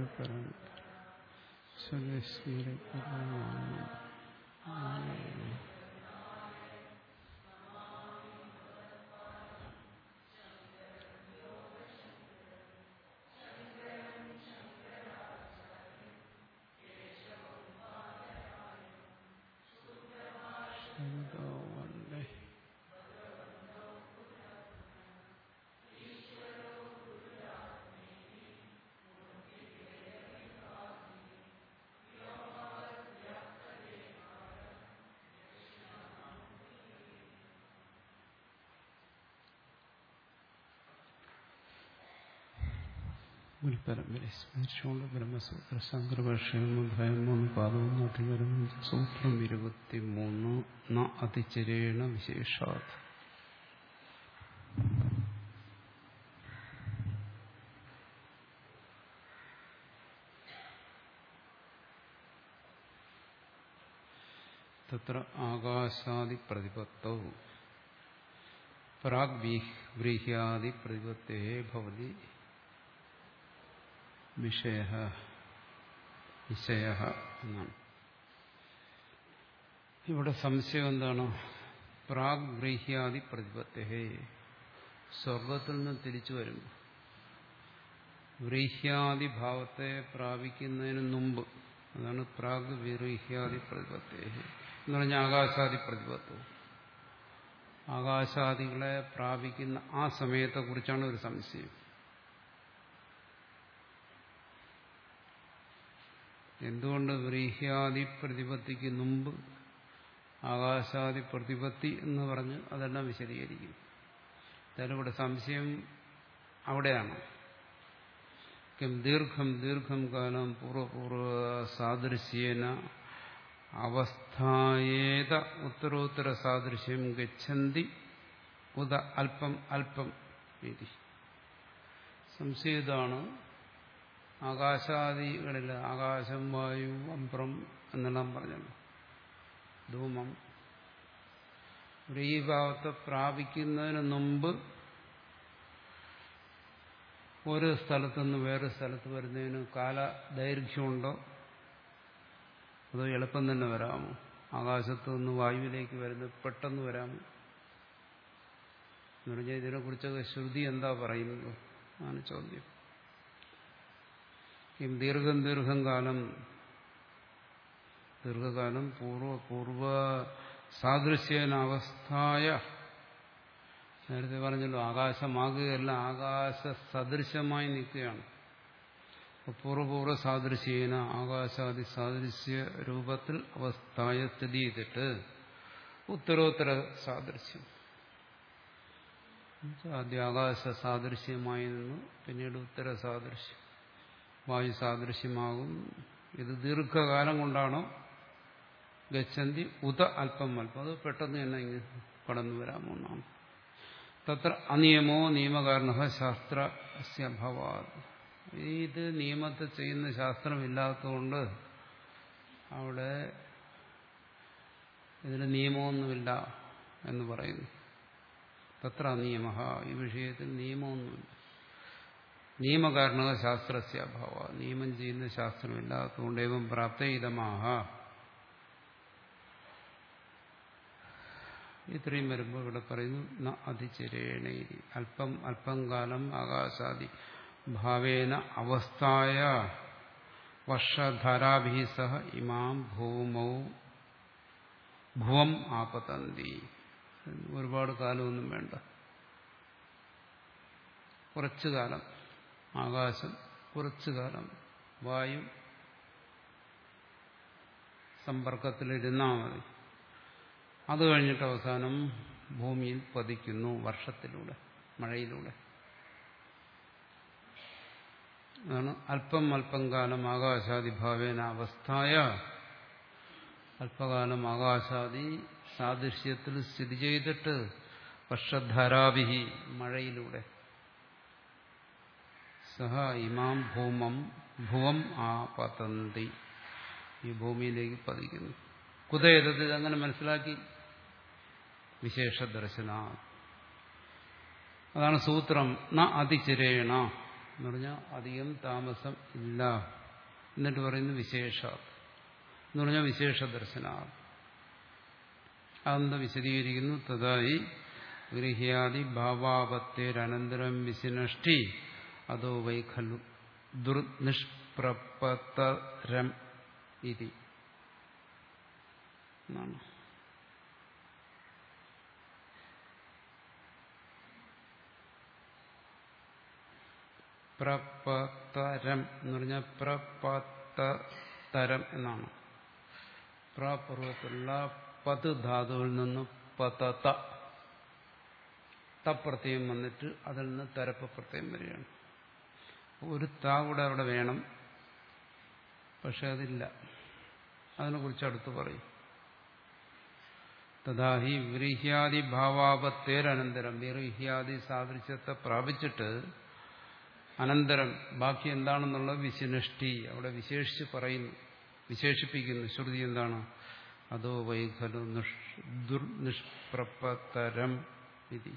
പരം സ്വരസ്മരിക്കുന്നു വന്ദേ ഗുരുപരമ്പരെ സ്മരിച്ചുകൊണ്ട് ബ്രഹ്മസൂത്ര സംഗ്രപക്ഷയം ഭയം മൂന്ന് പാദവും അധികരം സൂത്രം ഇരുപത്തി മൂന്ന് ന അതിചരേണ വിശേഷാത് തത്ര ആകാശാദി പ്രതിപത്തൗ പ്രാഗ് വ്രീഹ്യാദി പ്രതിപത്തേ ഭവതി വിഷയ വിഷയ എന്നാണ് ഇവിടെ സംശയം എന്താണ് പ്രാഗ് ഗ്രഹ്യാദി പ്രതിപത്തേ സ്വർഗത്തിൽ നിന്ന് തിരിച്ചു വരും വ്രീഹ്യാദി ഭാവത്തെ പ്രാപിക്കുന്നതിന് മുമ്പ് അതാണ് പ്രാഗ് വിറീഹ്യാദി പ്രതിപത്തേ എന്ന് പറഞ്ഞാൽ ആകാശാദി പ്രതിപത്വം ആകാശാദികളെ പ്രാപിക്കുന്ന ആ സമയത്തെക്കുറിച്ചാണ് ഒരു സംശയം എന്തുകൊണ്ട് വ്രീഹ്യാദി പ്രതിപത്തിക്ക് മുമ്പ് ആകാശാദി പ്രതിപത്തി എന്ന് പറഞ്ഞ് അതെല്ലാം വിശദീകരിക്കും എന്തായാലും ഇവിടെ സംശയം അവിടെയാണ് കിം ദീർഘം ദീർഘം കാലം പൂർവപൂർവ സാദൃശ്യേന അവസ്ഥായേത ഉത്തരോത്തര സാദൃശ്യം ഗച്ഛന്തി ഉദ അല്പം അല്പം രീതി സംശയിതാണ് ആകാശാദികളിൽ ആകാശം വായു അമ്പ്രം എന്നെല്ലാം പറഞ്ഞല്ലോ ധൂമം ഈ ഭാവത്തെ പ്രാപിക്കുന്നതിന് മുമ്പ് ഒരു സ്ഥലത്തുനിന്ന് വേറെ സ്ഥലത്ത് വരുന്നതിന് കാലദൈർഘ്യമുണ്ടോ അതോ എളുപ്പം തന്നെ വരാമോ ആകാശത്ത് നിന്ന് വായുവിലേക്ക് വരുന്നത് പെട്ടെന്ന് വരാമോ എന്ന് പറഞ്ഞാൽ ഇതിനെക്കുറിച്ചൊക്കെ ശ്രുതി എന്താ പറയുന്നത് ആണ് ചോദ്യം കിം ദീർഘം ദീർഘം കാലം ദീർഘകാലം പൂർവ പൂർവ സാദൃശ്യനവസ്ഥായ നേരത്തെ പറഞ്ഞല്ലോ ആകാശമാകുകയല്ല ആകാശ സദൃശമായി നിൽക്കുകയാണ് പൂർവപൂർവ സാദൃശ്യേന ആകാശാദി സാദൃശ്യ രൂപത്തിൽ അവസ്ഥായ സ്ഥിതി ചെയ്തിട്ട് ഉത്തരോത്തര സാദൃശ്യം ആദ്യ ആകാശ സാദൃശ്യമായി നിന്ന് പിന്നീട് ഉത്തര സാദൃശ്യം വായു സാദൃശ്യമാകും ഇത് ദീർഘകാലം കൊണ്ടാണോ ഗച്ഛന്തി ഉത അല്പം അല്പം അത് പെട്ടെന്ന് തന്നെ ഇങ്ങനെ കടന്നു വരാമോ എന്നാണ് തത്ര അനിയമോ നിയമകാരണ ശാസ്ത്രഭവാത് ഇത് നിയമത്തെ ചെയ്യുന്ന ശാസ്ത്രമില്ലാത്തതുകൊണ്ട് അവിടെ ഇതിന് നിയമമൊന്നുമില്ല എന്ന് പറയുന്നു തത്ര അനിയമ ഈ വിഷയത്തിൽ നിയമമൊന്നുമില്ല നിയമകാരണ ശാസ്ത്രസ്യ അഭാവ നിയമം ചെയ്യുന്ന ശാസ്ത്രമില്ലാത്തതുകൊണ്ട് ഏവം പ്രാപ്തയിതമാഹ ഇത്രയും വരുമ്പോൾ ഇവിടെ പറയുന്നു ന അതിചരേണേരി അല്പം അല്പം കാലം ആകാശാദി ഭാവേന അവസ്ഥായ വർഷധാരാഭി സഹ ഇമാം ഭൂമൗ ഭുവം ആപതന്തി ഒരുപാട് കാലമൊന്നും വേണ്ട കുറച്ചു കാലം ആകാശം കുറച്ചു കാലം വായു സമ്പർക്കത്തിലിരുന്നാൽ മതി അത് കഴിഞ്ഞിട്ട് അവസാനം ഭൂമിയിൽ പതിക്കുന്നു വർഷത്തിലൂടെ മഴയിലൂടെ അതാണ് അല്പം അല്പം കാലം ആകാശാദി ഭാവേന അവസ്ഥായ അല്പകാലം ആകാശാദി സാദൃശ്യത്തിൽ സ്ഥിതി ചെയ്തിട്ട് വർഷധാരാവിഹി മഴയിലൂടെ സഹ ഇമാം ഭൂമം ഭുവം ആ പതന്തി ഈ ഭൂമിയിലേക്ക് പതിക്കുന്നു കുതയതത് ഇതങ്ങനെ മനസ്സിലാക്കി വിശേഷ ദർശന അതാണ് സൂത്രം ന അതിചിരേണ എന്ന് പറഞ്ഞാൽ അധികം താമസം ഇല്ല എന്നിട്ട് പറയുന്നു വിശേഷ എന്ന് പറഞ്ഞാൽ വിശേഷ ദർശന അതെന്താ വിശദീകരിക്കുന്നു തഥായി ഗൃഹ്യാദി ഭാവാപത്തേരനന്തരം വിശിനഷ്ടി അതോ വൈ ഖലു ദുർനിഷ്പ്രപതരം ഇതി എന്നാണ് പ്രപതരം എന്ന് പറഞ്ഞാൽ പ്രപതരം എന്നാണ് പ്രാപൂർവത്തിലുള്ള പത് ധാതുവിൽ നിന്ന് പതത തപ്രത്യയം വന്നിട്ട് അതിൽ നിന്ന് തരപ്പ് പ്രത്യയം വരികയാണ് ഒരു താ കൂടെ അവിടെ വേണം പക്ഷെ അതില്ല അതിനെക്കുറിച്ച് അടുത്ത് പറയും തഥാഹി വ്രീഹ്യാദി ഭാവാപത്തേരനന്തരം വിറിഹ്യാദി സാദൃശ്യത്തെ പ്രാപിച്ചിട്ട് അനന്തരം ബാക്കി എന്താണെന്നുള്ള വിശിനഷ്ടി അവിടെ വിശേഷിച്ച് പറയുന്നു വിശേഷിപ്പിക്കുന്നു ശ്രുതി എന്താണ് അതോ വൈഖലു ദുർനിഷ്പ്രപതരം ഇതി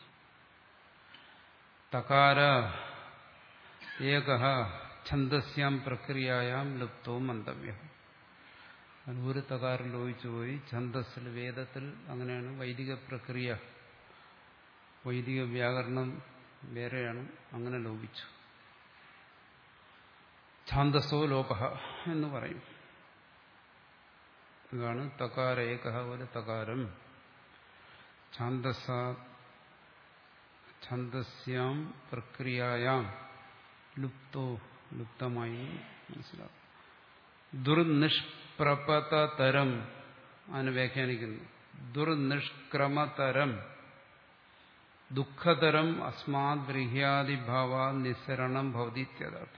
തകാര ഏക ഛന്ദസ്യാം പ്രക്രിയയാം ലുപ്തോ മന്തവ്യം ഒരു തകാരം ലോപിച്ചു പോയി ഛന്ദസ്സിൽ വേദത്തിൽ അങ്ങനെയാണ് വൈദിക പ്രക്രിയ വൈദിക വ്യാകരണം വേറെയാണ് അങ്ങനെ ലോപിച്ചു ഛാന്തസോ ലോപ എന്ന് പറയും ഇതാണ് തകാര ഏക ഒരു തകാരം ഛാന്തസ ഛന്ദസ്യാം പ്രക്രിയയാം ലുപ്തോ ലുപ്തമായി മനസ്സിലാക്കും ദുർനിഷ്പ്രപതരം അതിന് വ്യാഖ്യാനിക്കുന്നു ദുർനിഷ്ക്രമതരം ദുഃഖതരം അസ്മാത് ഗൃഹ്യാദിഭാവ നിസ്സരണം ഭവതിത്യർത്ഥ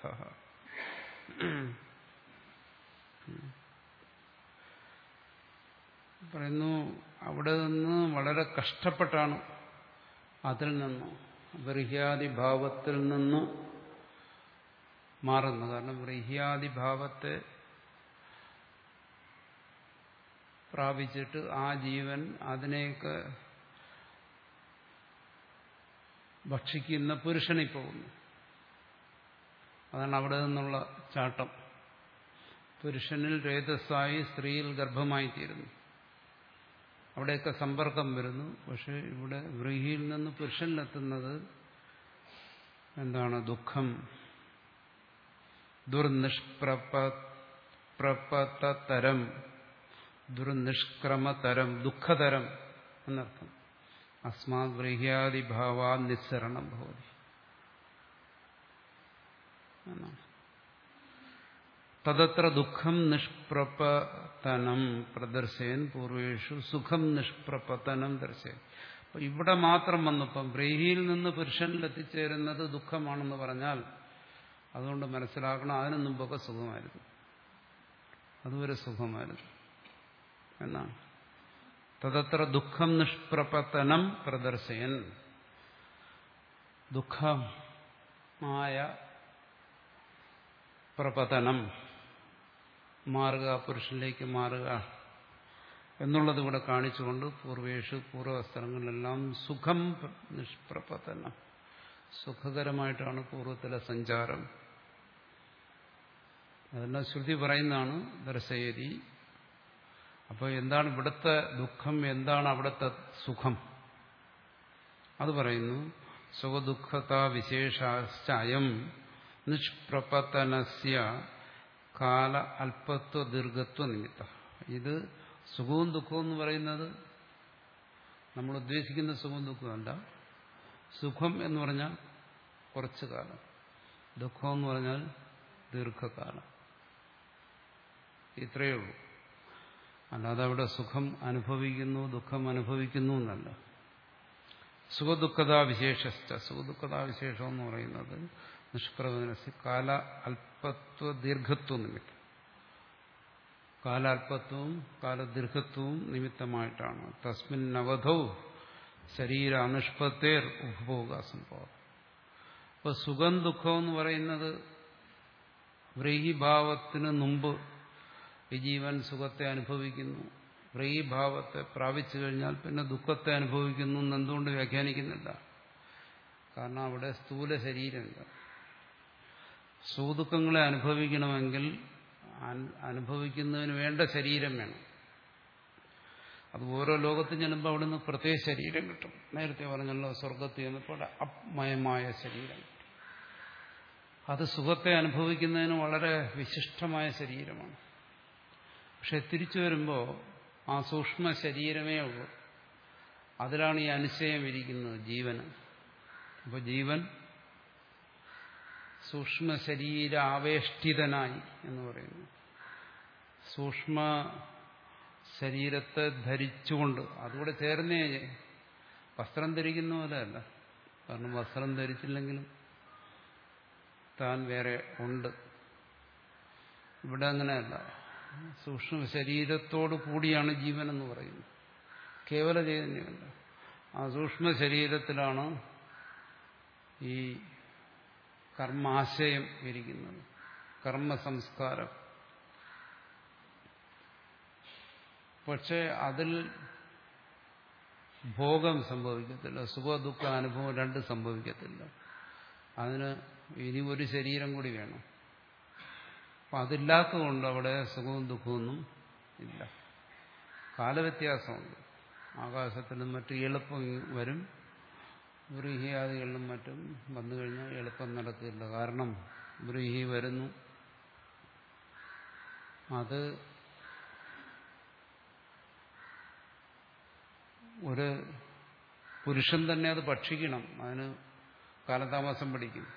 പറയുന്നു അവിടെ നിന്ന് വളരെ കഷ്ടപ്പെട്ടാണ് അതിൽ നിന്ന് ബൃഹ്യാദിഭാവത്തിൽ നിന്ന് മാറുന്നു കാരണം ബൃഹ്യാദിഭാവത്തെ പ്രാപിച്ചിട്ട് ആ ജീവൻ അതിനെയൊക്കെ ഭക്ഷിക്കുന്ന പുരുഷനിൽ പോകുന്നു അതാണ് അവിടെ നിന്നുള്ള ചാട്ടം പുരുഷനിൽ രേതസ്സായി സ്ത്രീയിൽ ഗർഭമായി തീരുന്നു അവിടെയൊക്കെ സമ്പർക്കം വരുന്നു പക്ഷെ ഇവിടെ വ്രീഹിയിൽ നിന്ന് പുരുഷനിലെത്തുന്നത് എന്താണ് ദുഃഖം ദുർനിഷ്പ്രപതരം ദുർനിഷ്ക്രമതരം ദുഃഖതരം എന്നർത്ഥം അസ്മാത് വ്രീഹ്യാദിഭാവാ നിസ്സരണം ഭവതി എന്നാണ് തദത്ര ദുഃഖം നിഷ്പ്രപതനം പ്രദർശയൻ പൂർവേഷു സുഖം നിഷ്പ്രപതനം ദർശയൻ അപ്പൊ ഇവിടെ മാത്രം വന്നപ്പം ബ്രീഹിയിൽ നിന്ന് പുരുഷനിൽ എത്തിച്ചേരുന്നത് ദുഃഖമാണെന്ന് പറഞ്ഞാൽ അതുകൊണ്ട് മനസ്സിലാക്കണം അതിനു മുമ്പൊക്കെ സുഖമായിരുന്നു അതുവരെ സുഖമായിരുന്നു എന്നാണ് തദത്ര ദുഃഖം നിഷ്പ്രപതനം പ്രദർശയൻ ദുഃഖമായ പ്രപതനം മാറുക പുരുഷനിലേക്ക് മാറുക എന്നുള്ളത് ഇവിടെ കാണിച്ചുകൊണ്ട് പൂർവേഷു പൂർവ്വവസ്ത്രങ്ങളിലെല്ലാം സുഖം നിഷ്പ്രപതനം സുഖകരമായിട്ടാണ് പൂർവ്വത്തിലെ സഞ്ചാരം അതെല്ലാം ശ്രുതി പറയുന്നതാണ് ദർശയതി അപ്പോൾ എന്താണ് ഇവിടുത്തെ ദുഃഖം എന്താണ് അവിടുത്തെ സുഖം അത് പറയുന്നു സുഖദുഃഖത വിശേഷാശ്ചയം നിഷ്പ്രപതനസ്യ കാല അല്പത്വ ദീർഘത്വ നിമിത്ത ഇത് സുഖവും ദുഃഖവും എന്ന് പറയുന്നത് നമ്മൾ ഉദ്ദേശിക്കുന്ന സുഖവും ദുഃഖമല്ല സുഖം എന്ന് പറഞ്ഞാൽ കുറച്ചു കാലം ദുഃഖം എന്ന് പറഞ്ഞാൽ ദീർഘകാലം ഇത്രയേ ഉള്ളൂ അല്ലാതെ അവിടെ സുഖം അനുഭവിക്കുന്നു ദുഃഖം അനുഭവിക്കുന്നു എന്നല്ല സുഖദുഃഖതാ വിശേഷസ്ഥ സുഖദുഃഖതാ വിശേഷം എന്ന് പറയുന്നത് നിഷ്പ്രവനസ് കാല അല്പത്വ ദീർഘത്വ നിമിത്തം കാലാൽപത്വവും കാലദീർഘത്വവും നിമിത്തമായിട്ടാണ് തസ്മിൻ നവധൗ ശരീര അനുഷ്പത്തേർ ഉപഭോഗ സംഭവം അപ്പൊ സുഖം ദുഃഖം എന്ന് പറയുന്നത് വ്രീഹിഭാവത്തിന് മുമ്പ് ഈ ജീവൻ സുഖത്തെ അനുഭവിക്കുന്നു വ്രീഹിഭാവത്തെ പ്രാപിച്ചു കഴിഞ്ഞാൽ പിന്നെ ദുഃഖത്തെ അനുഭവിക്കുന്നു എന്ന് എന്തുകൊണ്ട് വ്യാഖ്യാനിക്കുന്നില്ല കാരണം അവിടെ സ്ഥൂല ശരീരമില്ല സുഖദുഃഖങ്ങളെ അനുഭവിക്കണമെങ്കിൽ അനുഭവിക്കുന്നതിന് വേണ്ട ശരീരം വേണം അത് ഓരോ ലോകത്തും ചെല്ലുമ്പോൾ അവിടുന്ന് പ്രത്യേക ശരീരം കിട്ടും നേരത്തെ പറഞ്ഞല്ലോ സ്വർഗത്തിൽ ചെന്നപ്പോൾ അപ്മയമായ ശരീരം അത് സുഖത്തെ അനുഭവിക്കുന്നതിന് വളരെ വിശിഷ്ടമായ ശരീരമാണ് പക്ഷെ തിരിച്ചു വരുമ്പോൾ ആ സൂക്ഷ്മ ശരീരമേ ഉള്ളൂ അതിലാണ് ഈ അനുശയം ഇരിക്കുന്നത് ജീവന് അപ്പോൾ ജീവൻ സൂക്ഷ്മ ശരീര ആവേഷ്ടിതനായി എന്ന് പറയുന്നു സൂക്ഷ്മ ശരീരത്തെ ധരിച്ചുകൊണ്ട് അതുകൂടെ ചേർന്നേ വസ്ത്രം ധരിക്കുന്ന പോലെ അല്ല കാരണം വസ്ത്രം ധരിച്ചില്ലെങ്കിലും താൻ വേറെ ഉണ്ട് ഇവിടെ അങ്ങനെയല്ല സൂക്ഷ്മ ശരീരത്തോടു കൂടിയാണ് ജീവൻ എന്ന് പറയുന്നത് കേവല ചൈതന്യമല്ല ആ സൂക്ഷ്മ ശരീരത്തിലാണ് ഈ കർമാശയം ഇരിക്കുന്നത് കർമ്മ സംസ്കാരം പക്ഷെ അതിൽ ഭോഗം സംഭവിക്കത്തില്ല സുഖ ദുഃഖ അനുഭവം രണ്ട് സംഭവിക്കത്തില്ല അതിന് ഇനി ഒരു ശരീരം കൂടി വേണം അപ്പം അതില്ലാത്തതുകൊണ്ട് അവിടെ സുഖവും ദുഃഖമൊന്നും ഇല്ല കാലവ്യത്യാസമുണ്ട് ആകാശത്തിലും മറ്റും എളുപ്പം വരും ബ്രീഹിയാദികളിലും മറ്റും വന്നു കഴിഞ്ഞാൽ എളുപ്പം നടക്കില്ല കാരണം ബ്രീഹി വരുന്നു അത് ഒരു പുരുഷൻ തന്നെ അത് ഭക്ഷിക്കണം അതിന് കാലതാമസം പിടിക്കും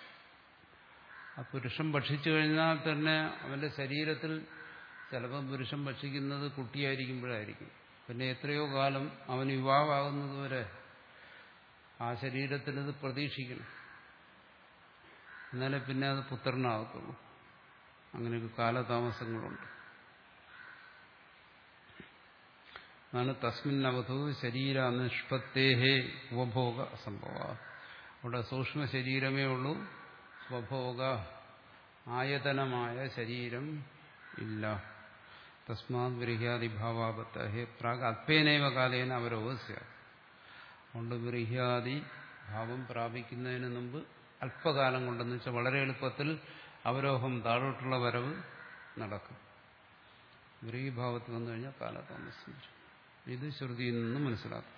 ആ പുരുഷൻ ഭക്ഷിച്ചു കഴിഞ്ഞാൽ തന്നെ അവന്റെ ശരീരത്തിൽ ചിലപ്പം പുരുഷൻ ഭക്ഷിക്കുന്നത് കുട്ടിയായിരിക്കുമ്പോഴായിരിക്കും പിന്നെ എത്രയോ കാലം അവൻ യുവാവാകുന്നതുവരെ ആ ശരീരത്തിൽ ഇത് പ്രതീക്ഷിക്കണം എന്നാലേ പിന്നെ അത് പുത്രനാകത്തുള്ളൂ അങ്ങനെയൊക്കെ കാലതാമസങ്ങളുണ്ട് അതാണ് തസ്മിൻ അവധു ശരീര നിഷ്പത്തേഹേ ഉപഭോഗ സംഭവ അവിടെ സൂക്ഷ്മ ശരീരമേ ഉള്ളൂ സ്വഭോഗ ആയതനമായ ശരീരം ഇല്ല തസ്മാത് ഗൃഹ്യാദിഭാവാപത്ത ഹേ പ്രാഗ് അല്പേനൈവ കാലേന അവരോസ്യ അതുകൊണ്ട് ഗൃഹ്യാദി ഭാവം പ്രാപിക്കുന്നതിന് മുമ്പ് അല്പകാലം കൊണ്ടെന്ന് വെച്ചാൽ വളരെ എളുപ്പത്തിൽ അവരോഹം താഴോട്ടുള്ള വരവ് നടക്കും ഗൃഹീഭാവത്തിൽ വന്നു കഴിഞ്ഞാൽ കാലതാമസം വരും ഇത് ശ്രുതിയിൽ നിന്ന് മനസ്സിലാക്കും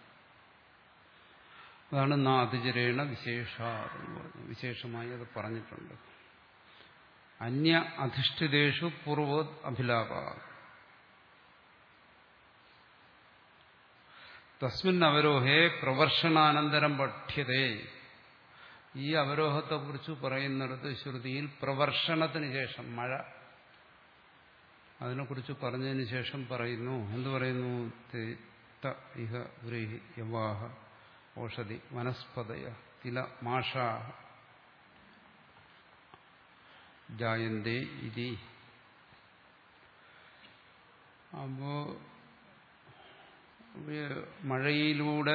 അതാണ് നാതിചരേണ വിശേഷ എന്ന് പറഞ്ഞു വിശേഷമായി അത് പറഞ്ഞിട്ടുണ്ട് അന്യ അധിഷ്ഠിതേഷു പൂർവോത് അഭിലാപ തസ്മിൻ അവരോഹേ പ്രവർഷണാനന്തരം പഠ്യതേ ഈ അവരോഹത്തെക്കുറിച്ച് പറയുന്നിടത്ത് ശ്രുതിയിൽ പ്രവർഷണത്തിന് ശേഷം മഴ അതിനെക്കുറിച്ച് പറഞ്ഞതിന് ശേഷം പറയുന്നു എന്ത് പറയുന്നു ഇഹ വ്രീഹി യവാഹ ഓഷധി വനസ്പതയ തില മാഷ ജായന്തേ ഇതി അപ്പോ മഴയിലൂടെ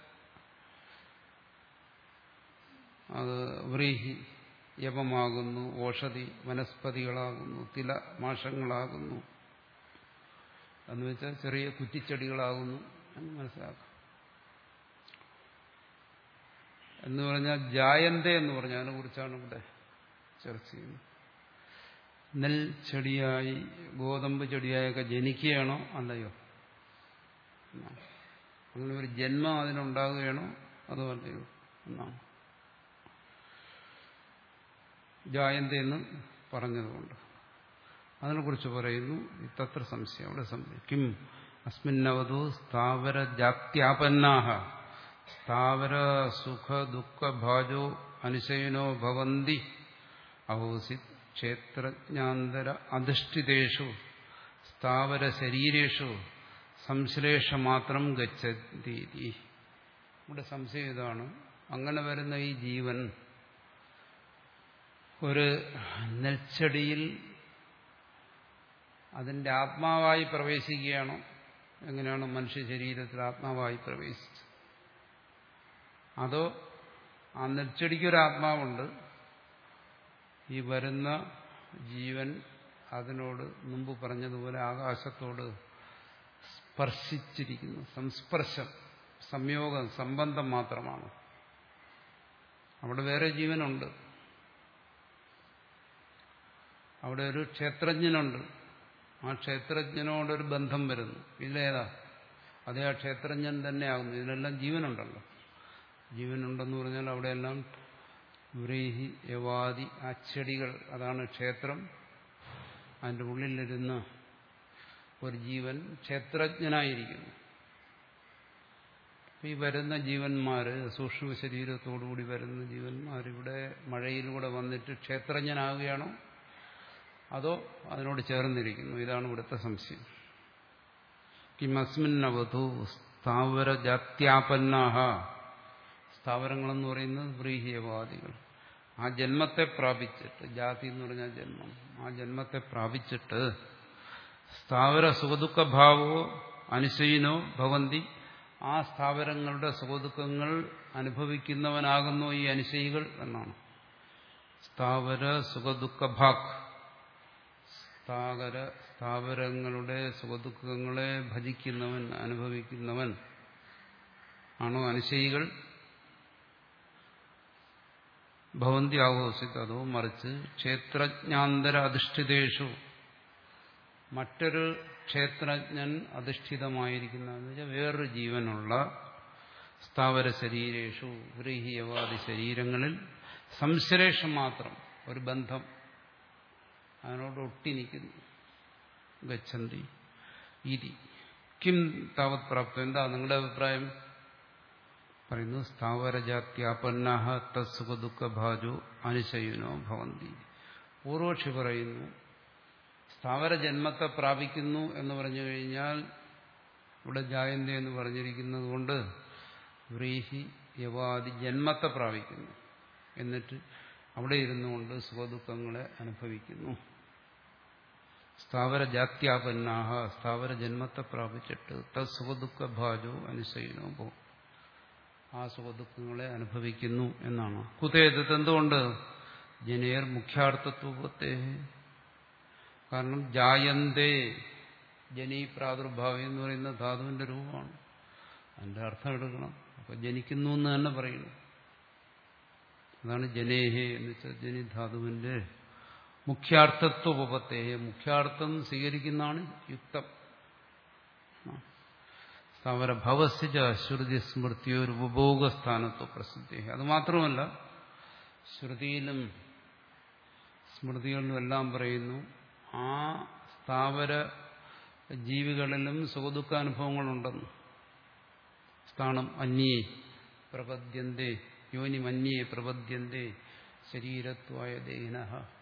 അത് വ്രീഹി യവമാകുന്നു ഓഷധി വനസ്പതികളാകുന്നു തില മാഷങ്ങളാകുന്നു എന്ന് വെച്ചാൽ ചെറിയ കുറ്റിച്ചെടികളാകുന്നു എന്ന് മനസ്സിലാക്കാം എന്ന് പറഞ്ഞാൽ ജായന്ത എന്ന് പറഞ്ഞാൽ അതിനെ കുറിച്ചാണ് ഇവിടെ ചർച്ച ചെയ്യുന്നത് നെൽ ചെടിയായി ഗോതമ്പ് ചെടിയായൊക്കെ ജനിക്കുകയാണോ അല്ലയോ അങ്ങനെ ഒരു ജന്മം അതിനുണ്ടാകുകയാണോ അതോ അല്ലയോ എന്നാണ് ജായന്ത എന്ന് പറഞ്ഞതുകൊണ്ട് അതിനെക്കുറിച്ച് പറയുന്നു തത്ര സംശയം അവിടെ സംഭവിക്കും അസ്മിന്നവതു സ്ഥാവര ജാത്യാപന്നാഹ സ്ഥാവര സുഖ ദുഃഖ ഭാജോ അനുശയനോ ഭവന്തി അഹോസി ക്ഷേത്രജ്ഞാന്തര അധിഷ്ഠിതേഷു സ്ഥാവര ശരീരേഷു സംശ്ലേഷമാത്രം ഗച്ഛതി ഇവിടെ സംശയം ഇതാണ് അങ്ങനെ വരുന്ന ഈ ജീവൻ ഒരു നെൽച്ചെടിയിൽ അതിന്റെ ആത്മാവായി പ്രവേശിക്കുകയാണോ എങ്ങനെയാണ് മനുഷ്യ ശരീരത്തിൽ ആത്മാവായി പ്രവേശിച്ചത് അതോ ആ നെൽച്ചെടിക്കൊരു ആത്മാവുണ്ട് ഈ വരുന്ന ജീവൻ അതിനോട് മുമ്പ് പറഞ്ഞതുപോലെ ആകാശത്തോട് സ്പർശിച്ചിരിക്കുന്നു സംസ്പർശം സംയോഗം സംബന്ധം മാത്രമാണ് അവിടെ വേറെ ജീവനുണ്ട് അവിടെ ഒരു ക്ഷേത്രജ്ഞനുണ്ട് ആ ക്ഷേത്രജ്ഞനോടൊരു ബന്ധം വരുന്നു ഇതിലേതാ അതേ ആ ക്ഷേത്രജ്ഞൻ തന്നെയാകുന്നു ഇതിനെല്ലാം ജീവനുണ്ടല്ലോ ജീവനുണ്ടെന്ന് പറഞ്ഞാൽ അവിടെയെല്ലാം വ്രീഹി യവാദി അച്ചടികൾ അതാണ് ക്ഷേത്രം അതിൻ്റെ ഉള്ളിലിരുന്ന് ഒരു ജീവൻ ക്ഷേത്രജ്ഞനായിരിക്കുന്നു ഈ വരുന്ന ജീവന്മാര് സൂക്ഷ്മ ശരീരത്തോടുകൂടി വരുന്ന ജീവന്മാരിവിടെ മഴയിലൂടെ വന്നിട്ട് ക്ഷേത്രജ്ഞനാവുകയാണോ അതോ അതിനോട് ചേർന്നിരിക്കുന്നു ഇതാണ് ഇവിടുത്തെ സംശയം കിമസ്മിന്നവധു സ്ഥാവര ജാത്യാപന്നാഹ സ്ഥാവരങ്ങളെന്ന് പറയുന്നത് വ്രീഹിയവാദികൾ ആ ജന്മത്തെ പ്രാപിച്ചിട്ട് ജാതി എന്ന് പറഞ്ഞാൽ ജന്മം ആ ജന്മത്തെ പ്രാപിച്ചിട്ട് സ്ഥാവര സുഖദുഃഖഭാവോ അനുശയിനോ ഭവന്തി ആ സ്ഥാവരങ്ങളുടെ സുഖദുഃഖങ്ങൾ അനുഭവിക്കുന്നവനാകുന്നു ഈ അനുശയികൾ എന്നാണ് സ്ഥാവര സുഖദുഃഖഭാഗ് സ്ഥാവര സ്ഥാവരങ്ങളുടെ സുഖദുഃഖങ്ങളെ ഭജിക്കുന്നവൻ അനുഭവിക്കുന്നവൻ ആണോ അനുശയികൾ ഭവന്തി ആഘോഷിത്ത് അതോ മറിച്ച് ക്ഷേത്രജ്ഞാന്തര അധിഷ്ഠിതേഷു മറ്റൊരു ക്ഷേത്രജ്ഞൻ അധിഷ്ഠിതമായിരിക്കുന്ന എന്ന് വെച്ചാൽ വേറൊരു ജീവനുള്ള സ്ഥാവര ശരീരേഷു വ്രീഹിയവാദി ശരീരങ്ങളിൽ സംശ്ലേഷം മാത്രം ഒരു ബന്ധം അതിനോട് ഒട്ടി നിൽക്കുന്നു ഗച്ഛന്തി ഇതി കിം താവത് പ്രാപ്തം എന്താ നിങ്ങളുടെ അഭിപ്രായം പറയുന്നു സ്ഥാവരജാത്യാപന്നാഹ തത്സുഖദുഃഖഭാജോ അനുശയനോ ഭവന്തി പൂർവക്ഷി പറയുന്നു സ്ഥാവര ജന്മത്തെ പ്രാപിക്കുന്നു എന്ന് പറഞ്ഞു കഴിഞ്ഞാൽ ഇവിടെ ജായന്ത എന്ന് പറഞ്ഞിരിക്കുന്നത് കൊണ്ട് വ്രീഹി യവാദി ജന്മത്തെ പ്രാപിക്കുന്നു എന്നിട്ട് അവിടെ ഇരുന്നുകൊണ്ട് സുഖദുഃഖങ്ങളെ അനുഭവിക്കുന്നു സ്ഥാവര ജാത്യാപന്നാഹ സ്ഥാവര ജന്മത്തെ പ്രാപിച്ചിട്ട് തത് സുഖദുഃഖഭാജോ അനുശയനോ പോകും ആ സുഖദുഃഖങ്ങളെ അനുഭവിക്കുന്നു എന്നാണ് കുതേതത് എന്തുകൊണ്ട് ജനേർ മുഖ്യാർത്ഥത്വത്തെ കാരണം ജായന്തേ ജനീ പ്രാദുർഭാവം എന്ന് പറയുന്ന ധാതുവിന്റെ രൂപമാണ് അതിന്റെ അർത്ഥം എടുക്കണം അപ്പൊ ജനിക്കുന്നു എന്ന് തന്നെ പറയുന്നു അതാണ് ജനേഹേ എന്ന് വെച്ചാൽ ജനി ധാതുവിന്റെ മുഖ്യാർത്ഥത്വപത്തെ മുഖ്യാർത്ഥം സ്വീകരിക്കുന്നതാണ് യുക്തം സ്ഥാവരഭവസ്യ ശ്രുതി സ്മൃതിയൊരു ഉപഭോഗസ്ഥാനത്വ പ്രസിദ്ധി അത് മാത്രമല്ല ശ്രുതിയിലും സ്മൃതികളിലും എല്ലാം പറയുന്നു ആ സ്ഥാവര ജീവികളിലും സുഖദുഃഖാനുഭവങ്ങളുണ്ടെന്ന് സ്ഥാനം അന്യേ പ്രപദ്യന്തേ യോനിമന്യേ പ്രപദ്യന്തേ ശരീരത്വായ ദേഹിന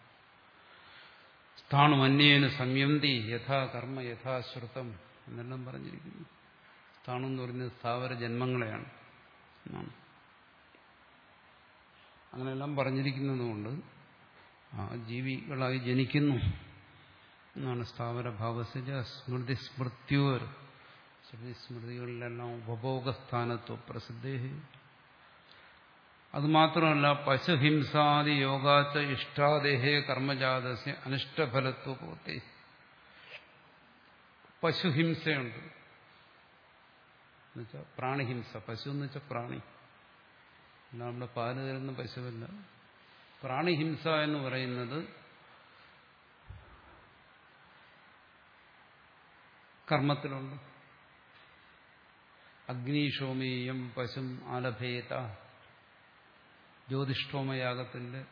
സ്ഥാണുമന്യേന സംയന്തി യഥാ കർമ്മ യഥാശ്രുതം എന്നെല്ലാം പറഞ്ഞിരിക്കുന്നു സ്ഥാണം എന്ന് പറയുന്നത് സ്ഥാവര ജന്മങ്ങളെയാണ് എന്നാണ് അങ്ങനെയെല്ലാം പറഞ്ഞിരിക്കുന്നതുകൊണ്ട് ആ ജീവികളായി ജനിക്കുന്നു എന്നാണ് സ്ഥാവര ഭാവസിജ സ്മൃതി സ്മൃത്യോർ ശ്രുതി സ്മൃതികളിലെല്ലാം ഉപഭോഗസ്ഥാനത്വ പ്രസിദ്ധി അതുമാത്രമല്ല പശുഹിംസാദി യോഗാച്ച ഇഷ്ടാദേഹേ കർമ്മജാതസ്യ അനിഷ്ടഫലത്വ പോത്തെ പശുഹിംസയുണ്ട് എന്നുവെച്ചാൽ പ്രാണിഹിംസ പശു എന്ന് വെച്ചാൽ പ്രാണി അല്ല നമ്മുടെ പാല് തരുന്ന പശുവല്ല പ്രാണിഹിംസ എന്ന് പറയുന്നത് കർമ്മത്തിലുണ്ട് അഗ്നിഷോമീയം പശും ആലഭേത ജ്യോതിഷ്ഠോമയാഗത്തിന്റെ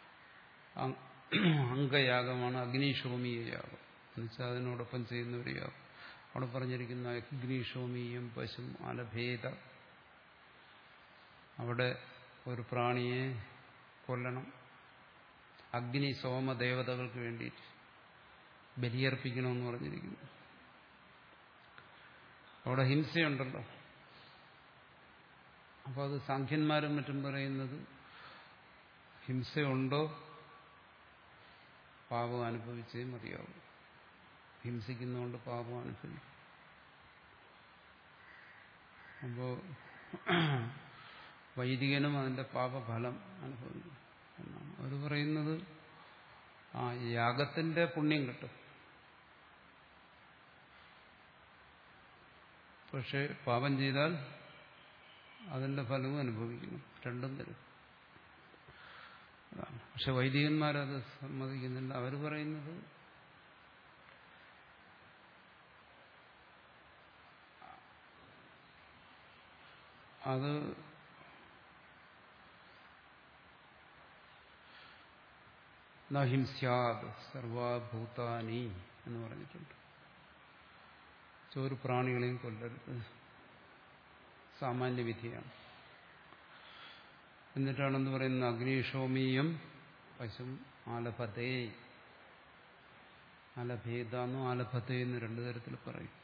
അംഗയാഗമാണ് അഗ്നിഷോമീയ യാഗം എന്നുവെച്ചാൽ അതിനോടൊപ്പം ചെയ്യുന്ന ഒരു യാഗം അവിടെ പറഞ്ഞിരിക്കുന്ന അഗ്നിഷോമീയം പശും ആലഭേത അവിടെ ഒരു പ്രാണിയെ കൊല്ലണം അഗ്നി സോമ ദേവതകൾക്ക് വേണ്ടിയിട്ട് ബലിയർപ്പിക്കണമെന്ന് പറഞ്ഞിരിക്കുന്നു അവിടെ ഹിംസയുണ്ടല്ലോ അപ്പോൾ അത് സാഖ്യന്മാരും മറ്റും പറയുന്നത് ഹിംസയുണ്ടോ പാപം അനുഭവിച്ചേ മതിയാവും ഹിംസിക്കുന്നതുകൊണ്ട് പാപം അനുഭവിക്കും അപ്പോ വൈദികനും അതിന്റെ പാപഫലം അനുഭവിക്കും എന്നാണ് അവർ പറയുന്നത് ആ യാഗത്തിന്റെ പുണ്യം കിട്ടും പക്ഷെ പാപം ചെയ്താൽ അതിന്റെ ഫലവും അനുഭവിക്കണം രണ്ടും തരും അതാണ് പക്ഷെ വൈദികന്മാരത് സമ്മതിക്കുന്നില്ല അവർ പറയുന്നത് അത് നഹിംസ്യാദ് സർവാഭൂതാനി എന്ന് പറഞ്ഞിട്ടുണ്ട് ചോരു പ്രാണികളെയും കൊല്ലരുത് സാമാന്യ വിധിയാണ് എന്നിട്ടാണെന്ന് പറയുന്നത് അഗ്നിഷോമീയം പശും ആലഭതേ ആലഭേദാന്നോ ആലഭതേ എന്ന് രണ്ടു തരത്തിൽ പറയും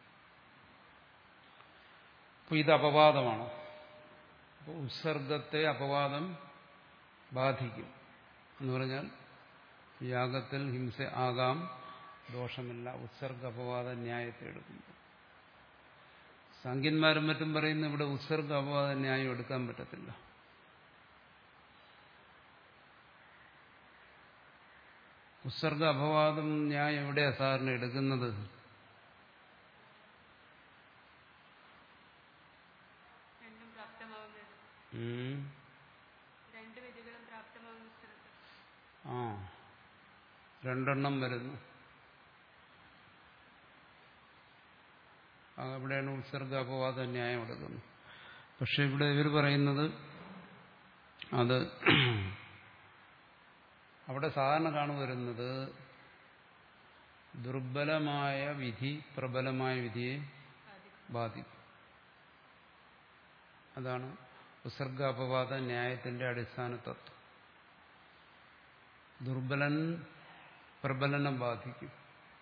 അപ്പൊ ഇത് അപവാദമാണ് അപ്പോൾ ഉത്സർഗത്തെ അപവാദം ബാധിക്കും എന്ന് പറഞ്ഞാൽ യാഗത്തിൽ ഹിംസ ആകാം ദോഷമില്ല ഉത്സർഗ അപവാദ ന്യായത്തെ എടുക്കുമ്പോൾ സംഖ്യന്മാരും മറ്റും പറയുന്ന ഇവിടെ ഉത്സർഗ അപവാദ ന്യായം എടുക്കാൻ പറ്റത്തില്ല ഉത്സർഗ അപവാദം ന്യായം എവിടെയാ സാറിന് എടുക്കുന്നത് രണ്ടും പ്രാപ്തമാവുന്നത് ഉം. രണ്ട് വിധികളും പ്രാപ്തമാവുന്ന സ്ഥലത്ത് ആ രണ്ടെണ്ണം വരുന്നു ആ, അവിടെയാണ് ഉത്സർഗ അപവാദ ന്യായം എടുക്കുന്നത് പക്ഷെ ഇവിടെ ഇവർ പറയുന്നത് അത് അവിടെ സാധാരണ കാണു വരുന്നത് ദുർബലമായ വിധി പ്രബലമായ വിധിയെ ബാധിക്കും അതാണ് ഉത്സർഗ അപവാദ ന്യായത്തിന്റെ അടിസ്ഥാന തത്വം ദുർബലൻ പ്രബലനം ബാധിക്കും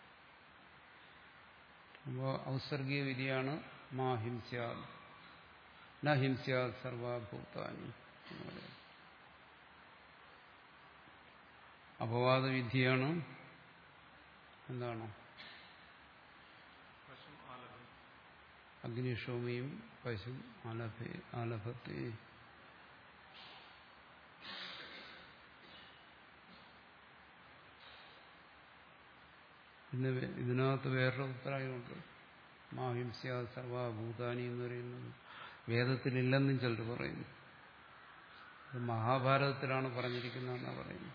അപ്പോൾ ഔസർഗീയ വിധിയാണ് മാ ഹിംസ്യാ ന ഹിംസ്യാ സർവാഭൂതാനി എന്ന് പറയുന്നത് അപവാദ വിധിയാണ് എന്താണ് അഗ്നിഷോമിയും പശു ആലഭേ ആലഭത്തെ പിന്നെ വേ- ഇതിനകത്ത് വേറൊരു അഭിപ്രായമുണ്ട് മാഹിംസ്യ സർവഭൂതാനി എന്ന് പറയുന്നത് വേദത്തിലില്ലെന്നും ചിലർ പറയുന്നു ഇത് മഹാഭാരതത്തിലാണ് പറഞ്ഞിരിക്കുന്നതെന്നാണ് പറയുന്നത്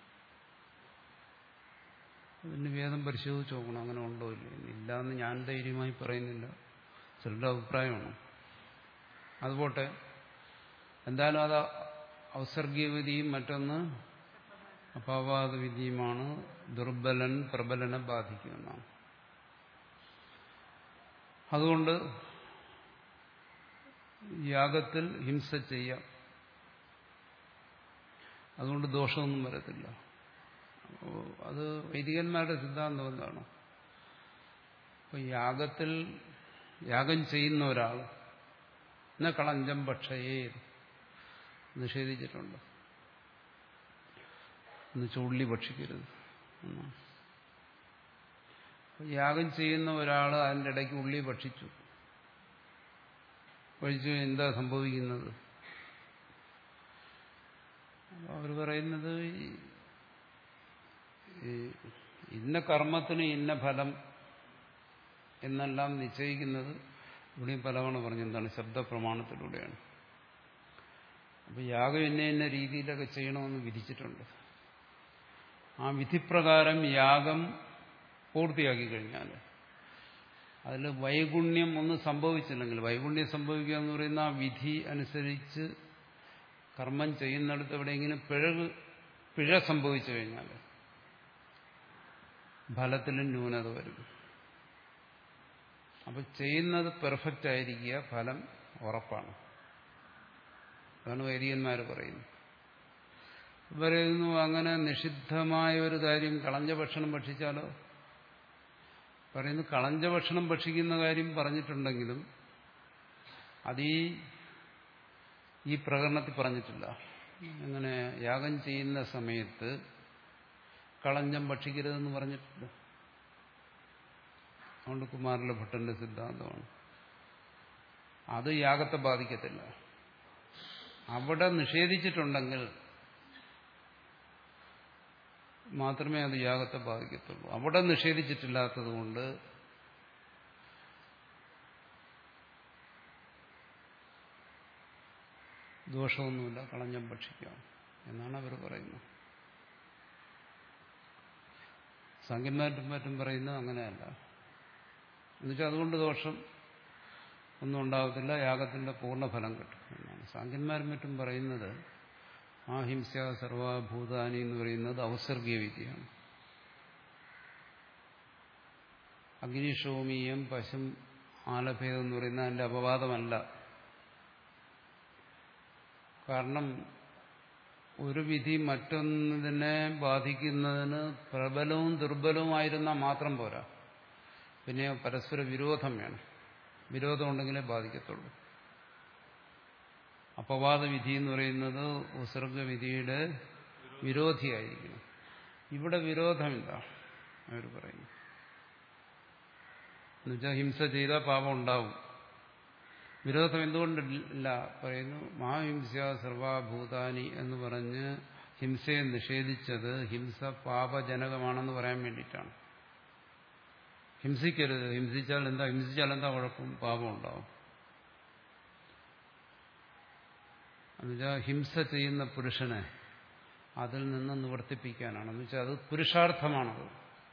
അതിന് വേദം പരിശോധിച്ച് നോക്കണം അങ്ങനെ ഉണ്ടോ ഇല്ലേ ഇല്ലാന്ന് ഞാൻ ധൈര്യമായി പറയുന്നില്ല ചിലരുടെ അഭിപ്രായമാണ് അതുപോട്ടെ എന്തായാലും അത് ഔസർഗീയവിധിയും മറ്റൊന്ന് അപവാദ വിധിയുമാണ് ദുർബലൻ പ്രബലനെ ബാധിക്കുമെന്നാണ് അതുകൊണ്ട് യാഗത്തിൽ ഹിംസ ചെയ്യാം അതുകൊണ്ട് ദോഷമൊന്നും വരത്തില്ല അപ്പോ അത് വൈദികന്മാരുടെ സിദ്ധാന്തം എന്താണ് അപ്പൊ യാഗത്തിൽ യാഗം ചെയ്യുന്ന ഒരാൾ എന്ന കളഞ്ചം പക്ഷയേ നിഷേധിച്ചിട്ടുണ്ട് എന്ന് ചുള്ളി ഭക്ഷിക്കരുത് എന്നാണ് അപ്പൊ യാഗം ചെയ്യുന്ന ഒരാൾ അതിൻ്റെ ഇടയ്ക്ക് ഉള്ളി ഭക്ഷിച്ചു കഴിച്ചു എന്താ സംഭവിക്കുന്നത് അവർ പറയുന്നത് ഈ- ഈ ഇന്ന കർമ്മത്തിന് ഇന്ന ഫലം എന്നെല്ലാം നിശ്ചയിക്കുന്നത് ഇവിടെയും പലവണ പറഞ്ഞു എന്താണ് ശബ്ദപ്രമാണത്തിലൂടെയാണ് അപ്പൊ യാഗം ഇന്ന ഇന്ന രീതിയിലൊക്കെ ചെയ്യണമെന്ന് വിധിച്ചിട്ടുണ്ട് ആ വിധിപ്രകാരം യാഗം പൂർത്തിയാക്കി കഴിഞ്ഞാൽ അതിൽ വൈഗുണ്യം ഒന്നും സംഭവിച്ചില്ലെങ്കിൽ വൈഗുണ്യം സംഭവിക്കുക എന്ന് പറയുന്ന ആ വിധി അനുസരിച്ച് കർമ്മം ചെയ്യുന്നിടത്ത് എവിടെയെങ്കിലും പിഴവ് പിഴ സംഭവിച്ചു കഴിഞ്ഞാൽ ഫലത്തിലും ന്യൂനത വരും അപ്പൊ ചെയ്യുന്നത് പെർഫെക്റ്റ് ആയിരിക്കുക ഫലം ഉറപ്പാണ് അതാണ് വൈദികന്മാർ പറയുന്നത് പറയുന്നു അങ്ങനെ നിഷിദ്ധമായ ഒരു കാര്യം കളഞ്ച ഭക്ഷണം ഭക്ഷിച്ചാലോ പറയുന്നു കളഞ്ച ഭക്ഷണം ഭക്ഷിക്കുന്ന കാര്യം പറഞ്ഞിട്ടുണ്ടെങ്കിലും അത് ഈ ഈ പ്രകരണത്തിൽ പറഞ്ഞിട്ടില്ല അങ്ങനെ യാഗം ചെയ്യുന്ന സമയത്ത് കളഞ്ചം ഭക്ഷിക്കരുതെന്ന് പറഞ്ഞിട്ടില്ല അതുകൊണ്ട് കുമാരല ഭട്ടന്റെ സിദ്ധാന്തമാണ് അത് യാഗത്തെ ബാധിക്കത്തില്ല അവിടെ നിഷേധിച്ചിട്ടുണ്ടെങ്കിൽ മാത്രമേ അത് യാഗത്തെ ബാധിക്കത്തുള്ളൂ അവിടെ നിഷേധിച്ചിട്ടില്ലാത്തത് കൊണ്ട് ദോഷമൊന്നുമില്ല കളഞ്ഞം ഭക്ഷിക്കാം എന്നാണ് അവർ പറയുന്നത് സംഖ്യന്മാരും മറ്റും പറയുന്നത് അങ്ങനെയല്ല എന്നുവെച്ചാൽ അതുകൊണ്ട് ദോഷം ഒന്നും ഉണ്ടാകത്തില്ല യാഗത്തിന്റെ പൂർണ്ണ ഫലം കിട്ടും എന്നാണ് സാങ്കന്മാരും മറ്റും പറയുന്നത് ആ ഹിംസ സർവഭൂതാനി എന്ന് പറയുന്നത് ഔസർഗീയ വിദ്യയാണ് അഗ്നിഷോമീയം പശും ആലഭേദം എന്ന് പറയുന്നത് അതിന്റെ അപവാദമല്ല കാരണം ഒരു വിധി മറ്റൊന്നിനെ ബാധിക്കുന്നതിന് പ്രബലവും ദുർബലവുമായിരുന്നാൽ മാത്രം പോരാ പിന്നെ പരസ്പര വിരോധം വേണം വിരോധം ഉണ്ടെങ്കിലേ ബാധിക്കത്തുള്ളൂ അപവാദ വിധി എന്ന് പറയുന്നത് ഉസർഗവിധിയുടെ വിരോധിയായിരിക്കണം ഇവിടെ വിരോധമില്ല അവർ പറയുന്നു എന്നുവെച്ചാൽ ഹിംസ ചെയ്താൽ പാപം ഉണ്ടാവും വിരോധം എന്തുകൊണ്ടില്ല പറയുന്നു മഹാഹിംസ സർവാഭൂതാനി എന്ന് പറഞ്ഞ് ഹിംസയെ നിഷേധിച്ചത് ഹിംസ പാപജനകമാണെന്ന് പറയാൻ വേണ്ടിയിട്ടാണ് ഹിംസിക്കരുത് ഹിംസിച്ചാൽ എന്താ ഹിംസിച്ചാൽ എന്താ കുഴപ്പം പാപം ഉണ്ടാവും എന്നുവെച്ചാൽ ഹിംസ ചെയ്യുന്ന പുരുഷനെ അതിൽ നിന്ന് നിവർത്തിപ്പിക്കാനാണ് എന്ന് വെച്ചാൽ അത് പുരുഷാർത്ഥമാണത്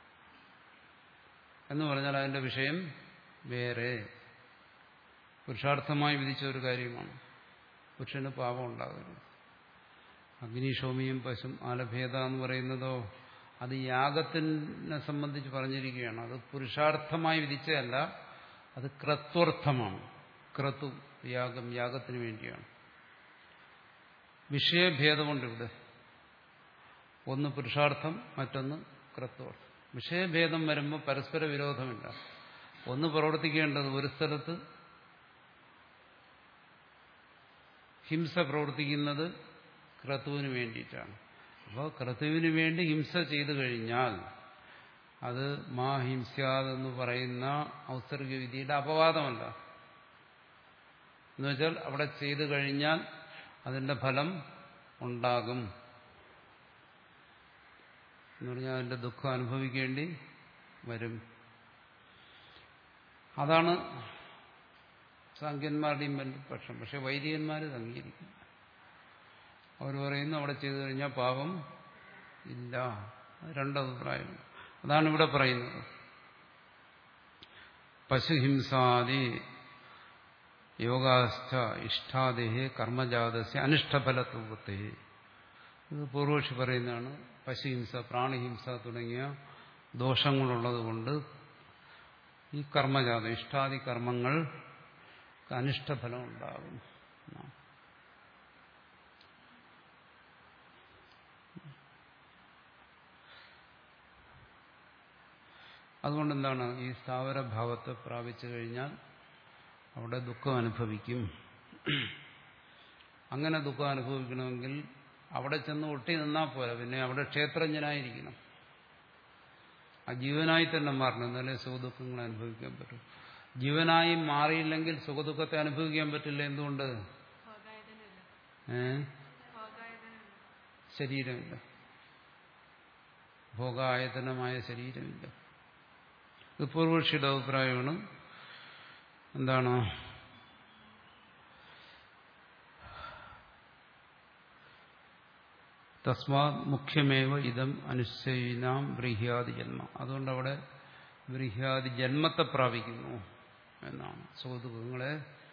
എന്ന് പറഞ്ഞാൽ അതിന്റെ വിഷയം വേറെ പുരുഷാർത്ഥമായി വിധിച്ച ഒരു കാര്യമാണ് പുരുഷന് പാപം ഉണ്ടാകരുത് അഗ്നിശോമിയും പശും ആലഭേദ എന്ന് പറയുന്നതോ അത് യാഗത്തിനെ സംബന്ധിച്ച് പറഞ്ഞിരിക്കുകയാണ് അത് പുരുഷാർത്ഥമായി വിധിച്ചതല്ല അത് ക്രത്വർത്ഥമാണ് ക്രതു യാഗം യാഗത്തിന് വേണ്ടിയാണ് വിഷയഭേദമുണ്ട് ഇവിടെ ഒന്ന് പുരുഷാർത്ഥം മറ്റൊന്ന് ക്രത്വർത്ഥം വിഷയഭേദം വരുമ്പോൾ പരസ്പര വിരോധമില്ല ഒന്ന് പ്രവർത്തിക്കേണ്ടത് ഒരു സ്ഥലത്ത് ഹിംസ പ്രവർത്തിക്കുന്നത് ക്രതുവിന് വേണ്ടിയിട്ടാണ് അപ്പോൾ ക്രതുവിന് വേണ്ടി ഹിംസ ചെയ്തു കഴിഞ്ഞാൽ അത് മാ ഹിംസ്യാതെന്ന് പറയുന്ന ഔസർഗ വിധിയുടെ അപവാദമല്ല എന്നുവെച്ചാൽ അവിടെ ചെയ്തു കഴിഞ്ഞാൽ അതിന്റെ ഫലം ഉണ്ടാകും എന്ന് പറഞ്ഞാൽ അതിന്റെ ദുഃഖം അനുഭവിക്കേണ്ടി വരും അതാണ് സാങ്കന്മാരുടെയും പക്ഷം പക്ഷെ വൈദികന്മാർ ഇത് അംഗീകരിക്കും അവർ പറയുന്നു അവിടെ ചെയ്തു കഴിഞ്ഞാൽ പാപം ഇല്ല രണ്ടഭിപ്രായം അതാണ് ഇവിടെ പറയുന്നത് പശുഹിംസാദി യോഗാസ്ഥ ഇഷ്ടാദേഹേ കർമ്മജാതസ്യ അനിഷ്ടഫലത്വത്തെ ഇത് പൂർവക്ഷി പറയുന്നതാണ് പശുഹിംസ പ്രാണിഹിംസ തുടങ്ങിയ ദോഷങ്ങളുള്ളതുകൊണ്ട് ഈ കർമ്മജാതം ഇഷ്ടാദി കർമ്മങ്ങൾ അനിഷ്ടഫലം ഉണ്ടാകും അതുകൊണ്ട് എന്താണ് ഈ സ്ഥാവരഭാവത്തെ പ്രാപിച്ചു കഴിഞ്ഞാൽ അവിടെ ദുഃഖം അനുഭവിക്കും അങ്ങനെ ദുഃഖം അനുഭവിക്കണമെങ്കിൽ അവിടെ ചെന്ന് ഒട്ടി നിന്നാൽ പോരാ പിന്നെ അവിടെ ക്ഷേത്രജ്ഞനായിരിക്കണം ആ ജീവനായി തന്നെ മാറണം എന്നാലേ സുഖദുഃഖങ്ങൾ അനുഭവിക്കാൻ പറ്റും ജീവനായി മാറിയില്ലെങ്കിൽ സുഖദുഃഖത്തെ അനുഭവിക്കാൻ പറ്റില്ല എന്തുകൊണ്ട് ഭോഗായതനമില്ല ഏ ഭോഗായതനമില്ല ശരീരമില്ല ഭോഗായതനമായ ശരീരമില്ല ഇത് പൂർവക്ഷിയുടെ അഭിപ്രായമാണ് എന്താണ് തസ്മാത് മുഖ്യമേവ ഇതം അനുശയിനാം ബ്രീഹ്യാദി ജന്മ അതുകൊണ്ട് അവിടെ ബ്രീഹ്യാദി ജന്മത്തെ പ്രാപിക്കുന്നു എന്നാണ് സുഹൃത്തുക്കളെ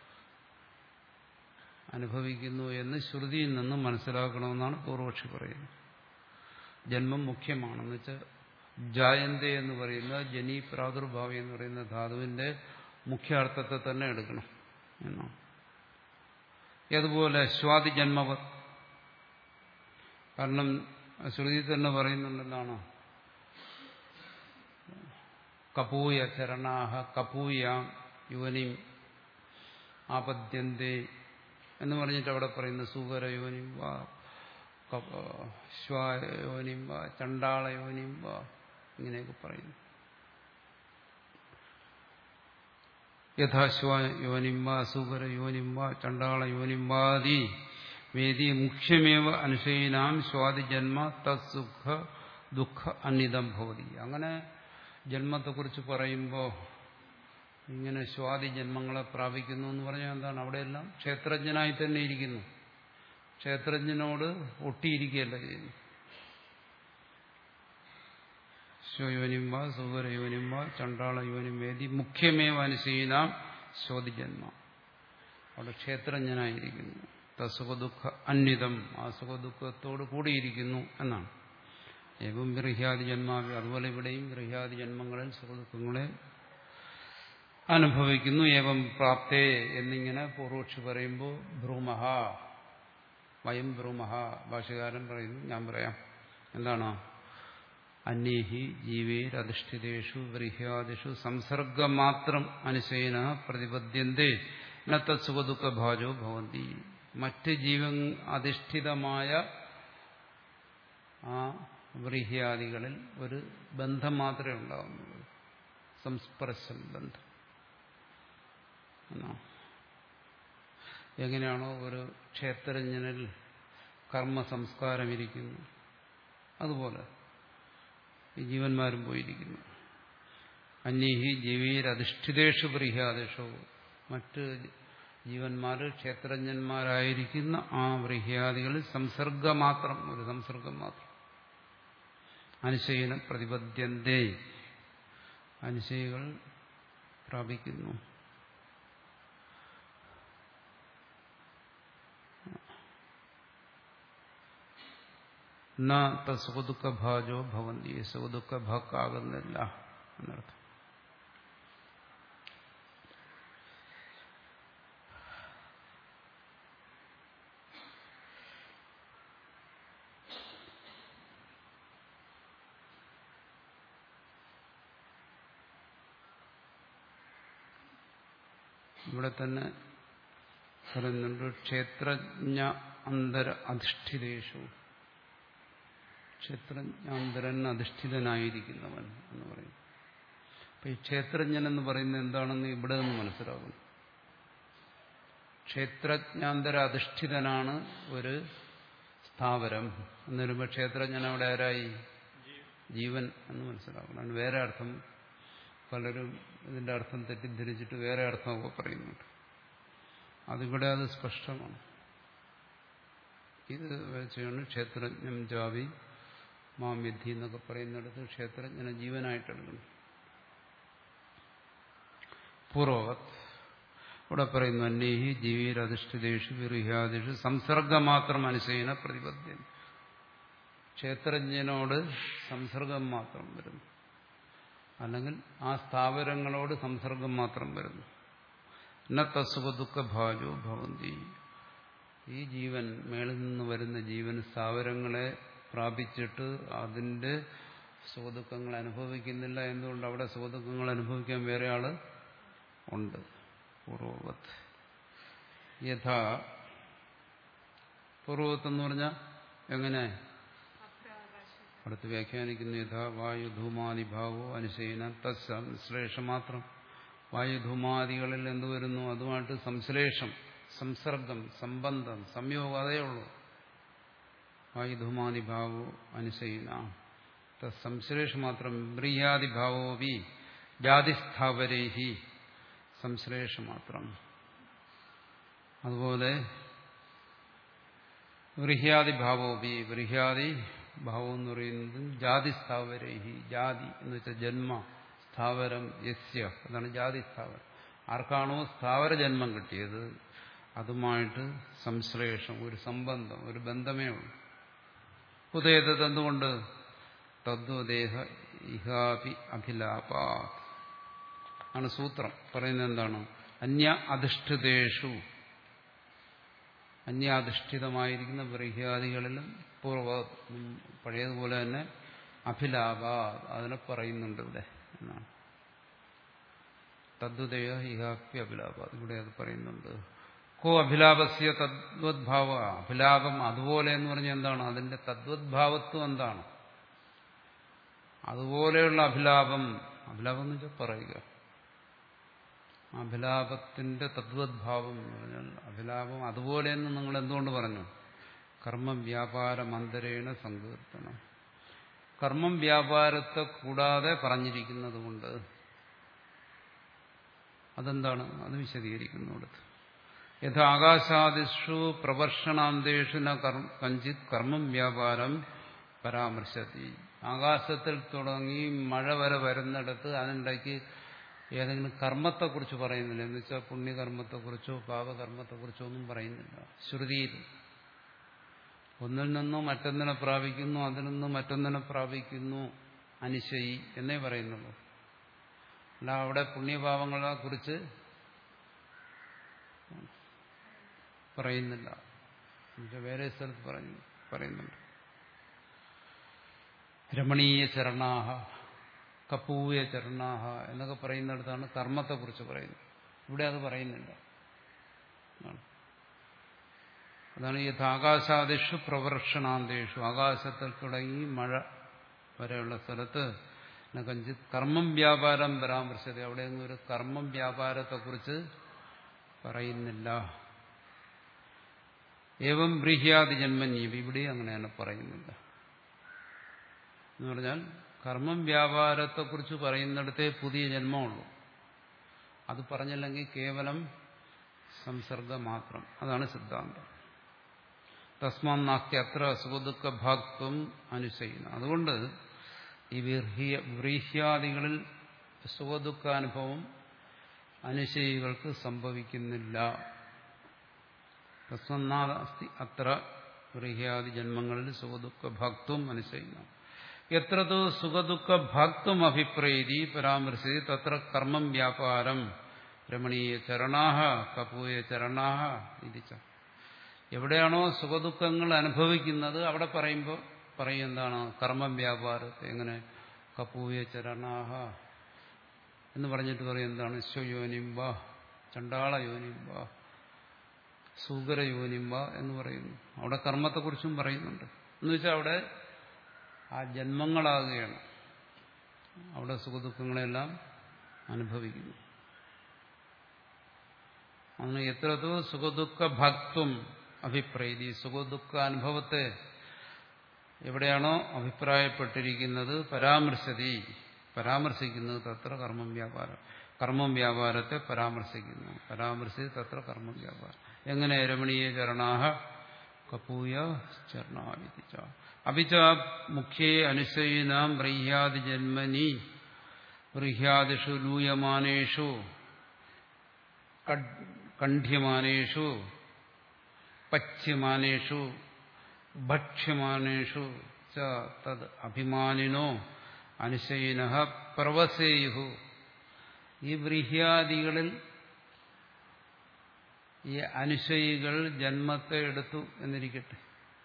അനുഭവിക്കുന്നു എന്ന് ശ്രുതിയിൽ നിന്നും മനസ്സിലാക്കണമെന്നാണ് പൂർവക്ഷി പറയുന്നത് ജന്മം മുഖ്യമാണെന്ന് വെച്ചാൽ ജായന്ത എന്ന് പറയുന്ന ജനി പ്രാദുർഭാവി എന്ന് പറയുന്ന ധാതുവിന്റെ മുഖ്യാർത്ഥത്തെ തന്നെ എടുക്കണം എന്നാണ് അതുപോലെ സ്വാതി ജന്മവ കാരണം ശ്രുതി തന്നെ പറയുന്നുണ്ടെന്നാണ് കപൂയ ചരണാഹ കപൂയ യുവനിം ആപദ്യന്തേ എന്ന് പറഞ്ഞിട്ട് അവിടെ പറയുന്നു സൂകര യോനിം വാ ശ്വായോനിം വാ ചണ്ടാളയോനിം വാ ഇങ്ങനെയൊക്കെ പറയുന്നു യഥാശ്വ യോനിം വാ സൂകര യോനിം വാ ചണ്ടാള യോനിം വാദി വേദി മുഖ്യമേവ അനുശയിനാം സ്വാതി ജന്മ തത്സുഖ ദുഃഖ അന്വിതം ഭവതി അങ്ങനെ ജന്മത്തെക്കുറിച്ച് പറയുമ്പോൾ ഇങ്ങനെ സ്വാതി ജന്മങ്ങളെ പ്രാപിക്കുന്നു എന്ന് പറഞ്ഞാൽ എന്താണ് അവിടെയെല്ലാം ക്ഷേത്രജ്ഞനായി തന്നെ ഇരിക്കുന്നു ക്ഷേത്രജ്ഞനോട് ഒട്ടിയിരിക്കുകയല്ല ചെയ്യുന്നു അശ്വയോനിം വാ സുഗരയോനിം വാ ചണ്ടാളയോനിം വേദി മുഖ്യമേവ അനുശീനാം ശോതിജന്മ അവിടെ ക്ഷേത്രജ്ഞനായിരിക്കുന്നു തസുഖദുഃഖ അന്വിതം ആ സുഖദുഃഖത്തോട് കൂടിയിരിക്കുന്നു എന്നാണ് ഏവം ഗൃഹ്യാദി ജന്മാവി അതുപോലെ ഇവിടെയും ഗൃഹ്യാദി ജന്മങ്ങളിൽ സുഖദുഃഖങ്ങളെ അനുഭവിക്കുന്നു ഏവം പ്രാപ്തേ എന്നിങ്ങനെ പൂർവക്ഷി പറയുമ്പോൾ ഭ്രൂമഹ വയം ഭ്രൂമഹ ഭാഷകാരൻ പറയുന്നു ഞാൻ പറയാം എന്താണ് അന്യേഹി ജീവേരധിഷ്ഠിതേഷു ഗൃഹ്യാദിഷു സംസർഗമാത്രം അനുശയന പ്രതിപദ്യന്തേ നത്ത സുഖദുഃഖഭാജോ ഭവന്തി മറ്റ് ജീവൻ അധിഷ്ഠിതമായ ആ വ്രീഹ്യാദികളിൽ ഒരു ബന്ധം മാത്രമേ ഉണ്ടാകുന്നുള്ളൂ സംസ്പർശം ബന്ധം എന്നാ എങ്ങനെയാണോ ഒരു ക്ഷേത്രജ്ഞനിൽ കർമ്മ സംസ്കാരം ഇരിക്കുന്നു അതുപോലെ ഈ ജീവന്മാരും പോയിരിക്കുന്നു അന്യഹി ജീവീരധിഷ്ഠിതേഷു ബ്രീഹ്യാദിഷു മറ്റ് ജീവന്മാർ ക്ഷേത്രജ്ഞന്മാരായിരിക്കുന്ന ആ ബ്രീഹ്യാദികളിൽ സംസർഗം മാത്രം ഒരു സംസർഗം മാത്രം അനുശയനം പ്രതിപദ്യന്തേ അനുശയികൾ പ്രാപിക്കുന്നു സുഖദുഃഖഭാജോ ഭവന്തി സുഖദുഃഖഭാക്കാകുന്നില്ല എന്നർത്ഥം ഇവിടെ തന്നെ പറയുന്നുണ്ട് ക്ഷേത്രജ്ഞ അന്തര അധിഷ്ഠിതേഷു ക്ഷേത്രജ്ഞാന്തരൻ അധിഷ്ഠിതനായിരിക്കുന്നവൻ എന്ന് പറയും അപ്പൊ ഈ ക്ഷേത്രജ്ഞൻ എന്ന് പറയുന്നത് എന്താണെന്ന് ഇവിടെ നിന്ന് മനസ്സിലാകുന്നു ക്ഷേത്രജ്ഞാന്തര അധിഷ്ഠിതനാണ് ഒരു സ്ഥാവരം എന്ന് വരുമ്പോൾ ക്ഷേത്രജ്ഞൻ അവിടെ ആരായി ജീവൻ എന്ന് മനസ്സിലാക്കണം അതിന് വേറെ അർത്ഥം പലരും ഇതിന്റെ അർത്ഥം തെറ്റിദ്ധരിച്ചിട്ട് വേറെ അർത്ഥമൊക്കെ പറയുന്നുണ്ട് അതിവിടെ അത് സ്പഷ്ടമാണ് ഇത് വെച്ചാണ് ക്ഷേത്രജ്ഞം ജാവി മാം വിധി എന്നൊക്കെ പറയുന്നിടത്ത് ക്ഷേത്രജ്ഞനെ ജീവനായിട്ടെടുക്കുന്നു പൂർവവത് ഇവിടെ പറയുന്നു അന്യേഹി ജീവിരധിഷ്ഠിതേഷു വിറിഹാദിഷു സംസർഗമാത്രം അനുശയന പ്രതിപദ്യം ക്ഷേത്രജ്ഞനോട് സംസർഗം മാത്രം വരുന്നു അല്ലെങ്കിൽ ആ സ്ഥാവരങ്ങളോട് സംസർഗം മാത്രം വരുന്നു എന്ന തസുഖ ദുഃഖഭാജോ ഭവന്തി ഈ ജീവൻ മേളിൽ നിന്ന് വരുന്ന ജീവൻ സ്ഥാവരങ്ങളെ പ്രാപിച്ചിട്ട് അതിന്റെ സുഖദുഃഖങ്ങൾ അനുഭവിക്കുന്നില്ല എന്തുകൊണ്ട് അവിടെ സുഖദുഃഖങ്ങൾ അനുഭവിക്കാൻ വേറെ ആള് ഉണ്ട് പൂർവവത് യഥാ പൂർവവത്ത് എന്ന് പറഞ്ഞാൽ എങ്ങനെ അടുത്ത് വ്യാഖ്യാനിക്കുന്നു യഥാ വായുധൂമാദിഭാവോ അനുശയന തത്സംശ്ലേഷം മാത്രം വായുധൂമാദികളിൽ എന്ത് വരുന്നു അതുമായിട്ട് സംശ്ലേഷം സംസർഗം സംബന്ധം സംയോഗം അതേ ഉള്ളൂ വായുധൂമാദിഭാവോ അനുശയന തത്സംശ്ലേഷം മാത്രം ബ്രിയാദിഭാവോപി ജാതിസ്ഥാവരേഹി സംശ്ലേഷം മാത്രം അതുപോലെ വൃഹ്യാദിഭാവോപി വൃഹ്യാദി ഭാവം എന്ന് പറയുന്നത് ജാതി സ്ഥാവരേഹി ജാതി എന്ന് വെച്ചാൽ ജന്മ സ്ഥാവരം യസ്യ അതാണ് ജാതി സ്ഥാവരം ആർക്കാണോ സ്ഥാവര ജന്മം കിട്ടിയത് അതുമായിട്ട് സംശ്ലേഷം ഒരു സംബന്ധം ഒരു ബന്ധമേ ഉള്ളൂ ഉദയതത് എന്തുകൊണ്ട് തദ്വദേഹ ഇഹാപി അഭിലാപ ആണ് സൂത്രം പറയുന്നത് എന്താണ് അന്യ അധിഷ്ഠിതേഷു അന്യാധിഷ്ഠിതമായിരിക്കുന്ന ബ്രഹ്യാദികളിലും പൂർവ പഴയതുപോലെ തന്നെ അഭിലാപ അതിനെ പറയുന്നുണ്ട് ഇവിടെ എന്നാണ് തദ്വതയ ഇഹാപ്യ അഭിലാപ ഇവിടെ അത് പറയുന്നുണ്ട് കോ അഭിലാപസ്യ തദ്വദ്ഭാവ അഭിലാപം അതുപോലെ എന്ന് പറഞ്ഞാൽ എന്താണ് അതിന്റെ തദ്വദ്ഭാവത്വം എന്താണ് അതുപോലെയുള്ള അഭിലാപം അഭിലാപം എന്ന് വെച്ചാൽ പറയുക അഭിലാപത്തിന്റെ തദ്വദ്ഭാവം എന്ന് പറഞ്ഞാൽ അഭിലാപം അതുപോലെ എന്ന് നിങ്ങൾ എന്തുകൊണ്ട് പറഞ്ഞു കർമ്മം വ്യാപാര മന്ദരേണ സങ്കീർത്തനം കർമ്മം വ്യാപാരത്തെ കൂടാതെ പറഞ്ഞിരിക്കുന്നത് കൊണ്ട് അതെന്താണ് അത് വിശദീകരിക്കുന്നു അടുത്ത് യഥ ആകാശാദിഷു പ്രവർഷണാന്തേഷു ന കഞ്ചിത് കർമ്മം വ്യാപാരം പരാമർശത്തി ആകാശത്തിൽ തുടങ്ങി മഴ വരെ വരുന്നിടത്ത് അതിനിടയ്ക്ക് ഏതെങ്കിലും കർമ്മത്തെക്കുറിച്ച് പറയുന്നില്ല എന്ന് വെച്ചാൽ പുണ്യകർമ്മത്തെക്കുറിച്ചോ പാപകർമ്മത്തെക്കുറിച്ചോ ഒന്നും പറയുന്നില്ല ശ്രുതിയിൽ ഒന്നിൽ നിന്നും മറ്റൊന്നിനെ പ്രാപിക്കുന്നു അതിൽ നിന്നും മറ്റൊന്നിനെ പ്രാപിക്കുന്നു അനുശയി എന്നേ പറയുന്നുള്ളൂ അല്ല അവിടെ പുണ്യപാപങ്ങളെ കുറിച്ച് പറയുന്നില്ല എന്നുവെച്ചാൽ വേറെ സ്ഥലത്ത് പറഞ്ഞു പറയുന്നുണ്ട് രമണീയ ചരണാഹ കപ്പൂയ ചരണാഹ എന്നൊക്കെ പറയുന്നിടത്താണ് കർമ്മത്തെക്കുറിച്ച് പറയുന്നത് ഇവിടെ അത് പറയുന്നില്ല ആണ്. അതാണ് യഥാകാശാദിഷു പ്രവർഷണാന്തേഷു ആകാശത്തിൽ തുടങ്ങി മഴ വരെയുള്ള സ്ഥലത്ത് കഞ്ചിത് കർമ്മം വ്യാപാരം പരാമർശത അവിടെയൊന്നും ഒരു കർമ്മം വ്യാപാരത്തെക്കുറിച്ച് പറയുന്നില്ല ഏവം ബ്രീഹ്യാദി ജന്മനീവി ഇവിടെ അങ്ങനെയാണ് പറയുന്നില്ല എന്ന് പറഞ്ഞാൽ കർമ്മം വ്യാപാരത്തെക്കുറിച്ച് പറയുന്നിടത്തേ പുതിയ ജന്മമുള്ളൂ അത് പറഞ്ഞില്ലെങ്കിൽ കേവലം സംസർഗം മാത്രം അതാണ് സിദ്ധാന്തം തസ്മാൻ നാസ്തി അത്ര സുഖദുഃഖ ഭാഗ്ത്വം അനുസരിക്കുന്നു അതുകൊണ്ട് ഈ വീർഹ്യ വ്രീഹ്യാദികളിൽ സുഖദുഃഖാനുഭവം അനുശയികൾക്ക് സംഭവിക്കുന്നില്ല തസ്മന്നാസ്തി അത്ര വ്രീഹ്യാദി ജന്മങ്ങളിൽ സുഖദുഃഖ ഭക്തും അനുസരിക്കുന്നു എത്രതോ സുഖദുഃഖ ഭക്തും അഭിപ്രേതി പരാമർശി തത്ര കർമ്മം വ്യാപാരം രമണീയ ചരണാഹ കപൂയ ചരണാഹ ഇതിച്ച എവിടെയാണോ സുഖദുഃഖങ്ങൾ അനുഭവിക്കുന്നത് അവിടെ പറയുമ്പോൾ പറയും എന്താണ് കർമ്മം വ്യാപാരത്തെ എങ്ങനെ കപൂയ ചരണാഹ എന്ന് പറഞ്ഞിട്ട് പറയും എന്താണ് സ്വയോനിംബ ചണ്ടാള യോനിംബ സൂകര യോനിംബ എന്ന് പറയുന്നു അവിടെ കർമ്മത്തെക്കുറിച്ചും പറയുന്നുണ്ട് എന്ന് വെച്ചാൽ അവിടെ ആ ജന്മങ്ങളാകുകയാണ് അവിടെ സുഖദുഃഖങ്ങളെല്ലാം അനുഭവിക്കുന്നു അന്ന് എത്രതോ സുഖദുഃഖ ഭക്തും അഭിപ്രൈതി സുഖദുഃഖ അനുഭവത്തെ എവിടെയാണോ അഭിപ്രായപ്പെട്ടിരിക്കുന്നത് പരാമർശതി പരാമർശിക്കുന്നത് തത്ര കർമ്മം വ്യാപാരം കർമ്മം വ്യാപാരത്തെ പരാമർശിക്കുന്നു പരാമർശിച്ച് തത്ര കർമ്മം വ്യാപാരം എങ്ങനെ രമണീയ ചരണാഹ കപൂയ ചരണാവിധിച്ച അഭിച്ച മുഖ്യേ അനുസയിനാം ബ്രഹ്യാദി ജന്മനി ബൃഹ്യാദിഷു ലൂയമാനേഷു കണ്ഠ്യമാനേഷു പച്യമാനേഷു ഭക്ഷ്യമാനേഷു ച തത് അഭിമാനിനോ അനുശയിന പ്രവസേയു ഈ ബ്രീഹ്യാദികളിൽ ഈ അനുശയികൾ ജന്മത്തെ എടുത്തു എന്നിരിക്കട്ടെ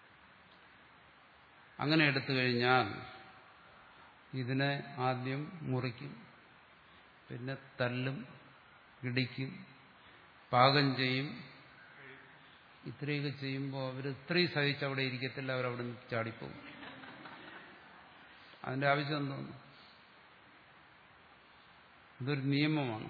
അങ്ങനെ എടുത്തു കഴിഞ്ഞാൽ ഇതിനെ ആദ്യം മുറിക്കും പിന്നെ തല്ലും ഇടിക്കും പാകം ചെയ്യും ഇത്രയൊക്കെ ചെയ്യുമ്പോൾ അവർ ഇത്രയും സഹിച്ച് അവിടെ ഇരിക്കത്തില്ല അവരവിടെ നിന്ന് ചാടിപ്പോകും അതിന്റെ ആവശ്യം എന്തോന്നു ഇതൊരു നിയമമാണ്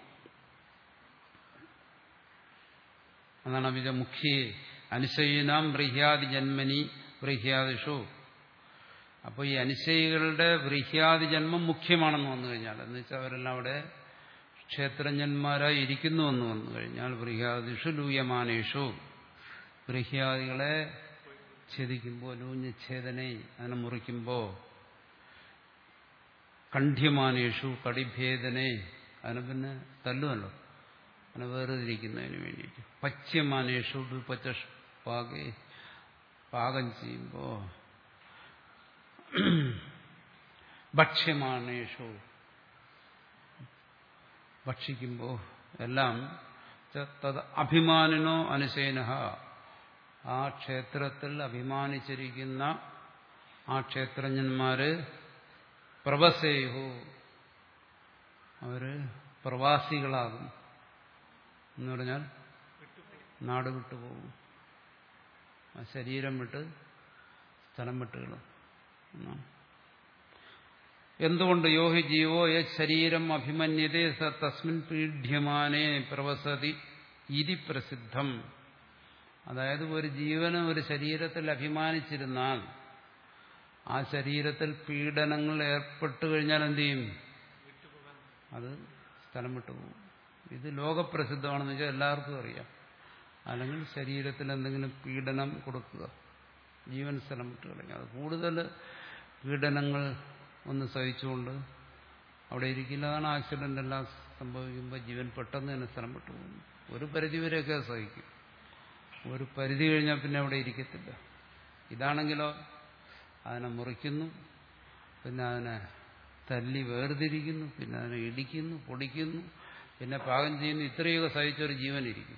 അതാണ് അഭിജ മുഖ്യേ അനുശയിനാം ബ്രഹ്യാദി ജന്മനി ബ്രഹ്യാദിഷു അപ്പോൾ ഈ അനുശയികളുടെ ബ്രഹ്യാദി ജന്മം മുഖ്യമാണെന്ന് വന്നു കഴിഞ്ഞാൽ എന്ന് വെച്ചാൽ അവരെല്ലാം അവിടെ ക്ഷേത്രജ്ഞന്മാരായി ഇരിക്കുന്നു എന്ന് വന്നു കഴിഞ്ഞാൽ ബ്രഹ്യാദിഷു ലൂയമാനേഷു ബ്രഹ്യാദികളെ ഛേദിക്കുമ്പോൾ ലൂഞ്ഞ് ഛേദനെ അതിനെ മുറിക്കുമ്പോൾ കണ്ഠ്യമാനേഷു കടിഭേദനെ അതിനെ പിന്നെ തല്ലുമല്ലോ അതിനെ വേർതിരിക്കുന്നതിന് വേണ്ടിയിട്ട് പച്യമാനേഷു പച്ച പാകെ പാകം ചെയ്യുമ്പോൾ ഭക്ഷ്യമാനേഷു ഭക്ഷിക്കുമ്പോൾ എല്ലാം തത് അഭിമാനിനോ അനുശേന ആ ക്ഷേത്രത്തിൽ അഭിമാനിച്ചിരിക്കുന്ന ആ ക്ഷേത്രജ്ഞന്മാര് പ്രവസേഹു അവര് പ്രവാസികളാകും എന്ന് പറഞ്ഞാൽ നാട് വിട്ടുപോകും ആ ശരീരം വിട്ട് സ്ഥലം വിട്ടുകളും എന്നാണ് എന്തുകൊണ്ട് യോഹി ജീവോ യത് ശരീരം അഭിമന്യതേ സ തസ്മിൻ പീഡ്യമാനേ പ്രവസതി ഇതി പ്രസിദ്ധം അതായത് ഒരു ജീവന് ഒരു ശരീരത്തിൽ അഭിമാനിച്ചിരുന്നാൽ ആ ശരീരത്തിൽ പീഡനങ്ങൾ ഏർപ്പെട്ടു കഴിഞ്ഞാൽ എന്ത് ചെയ്യും അത് സ്ഥലം വിട്ടുപോകും ഇത് ലോകപ്രസിദ്ധമാണെന്ന് വെച്ചാൽ എല്ലാവർക്കും അറിയാം അല്ലെങ്കിൽ ശരീരത്തിൽ എന്തെങ്കിലും പീഡനം കൊടുക്കുക ജീവൻ സ്ഥലം വിട്ട് കളഞ്ഞു അത് കൂടുതൽ പീഡനങ്ങൾ ഒന്ന് സഹിച്ചുകൊണ്ട് അവിടെ ഇരിക്കില്ല അതാണ് ആക്സിഡന്റ് എല്ലാം സംഭവിക്കുമ്പോൾ ജീവൻ പെട്ടെന്ന് തന്നെ സ്ഥലം വിട്ടു പോകുന്നു ഒരു പരിധിവരെയൊക്കെ സഹിക്കും ഒരു പരിധി കഴിഞ്ഞാൽ പിന്നെ അവിടെ ഇരിക്കത്തില്ല ഇതാണെങ്കിലോ അതിനെ മുറിക്കുന്നു പിന്നെ അതിനെ തല്ലി വേർതിരിക്കുന്നു പിന്നെ അതിനെ ഇടിക്കുന്നു പൊടിക്കുന്നു പിന്നെ പാകം ചെയ്യുന്നു ഇത്രയൊക്കെ സഹിച്ചൊരു ജീവൻ ഇരിക്കും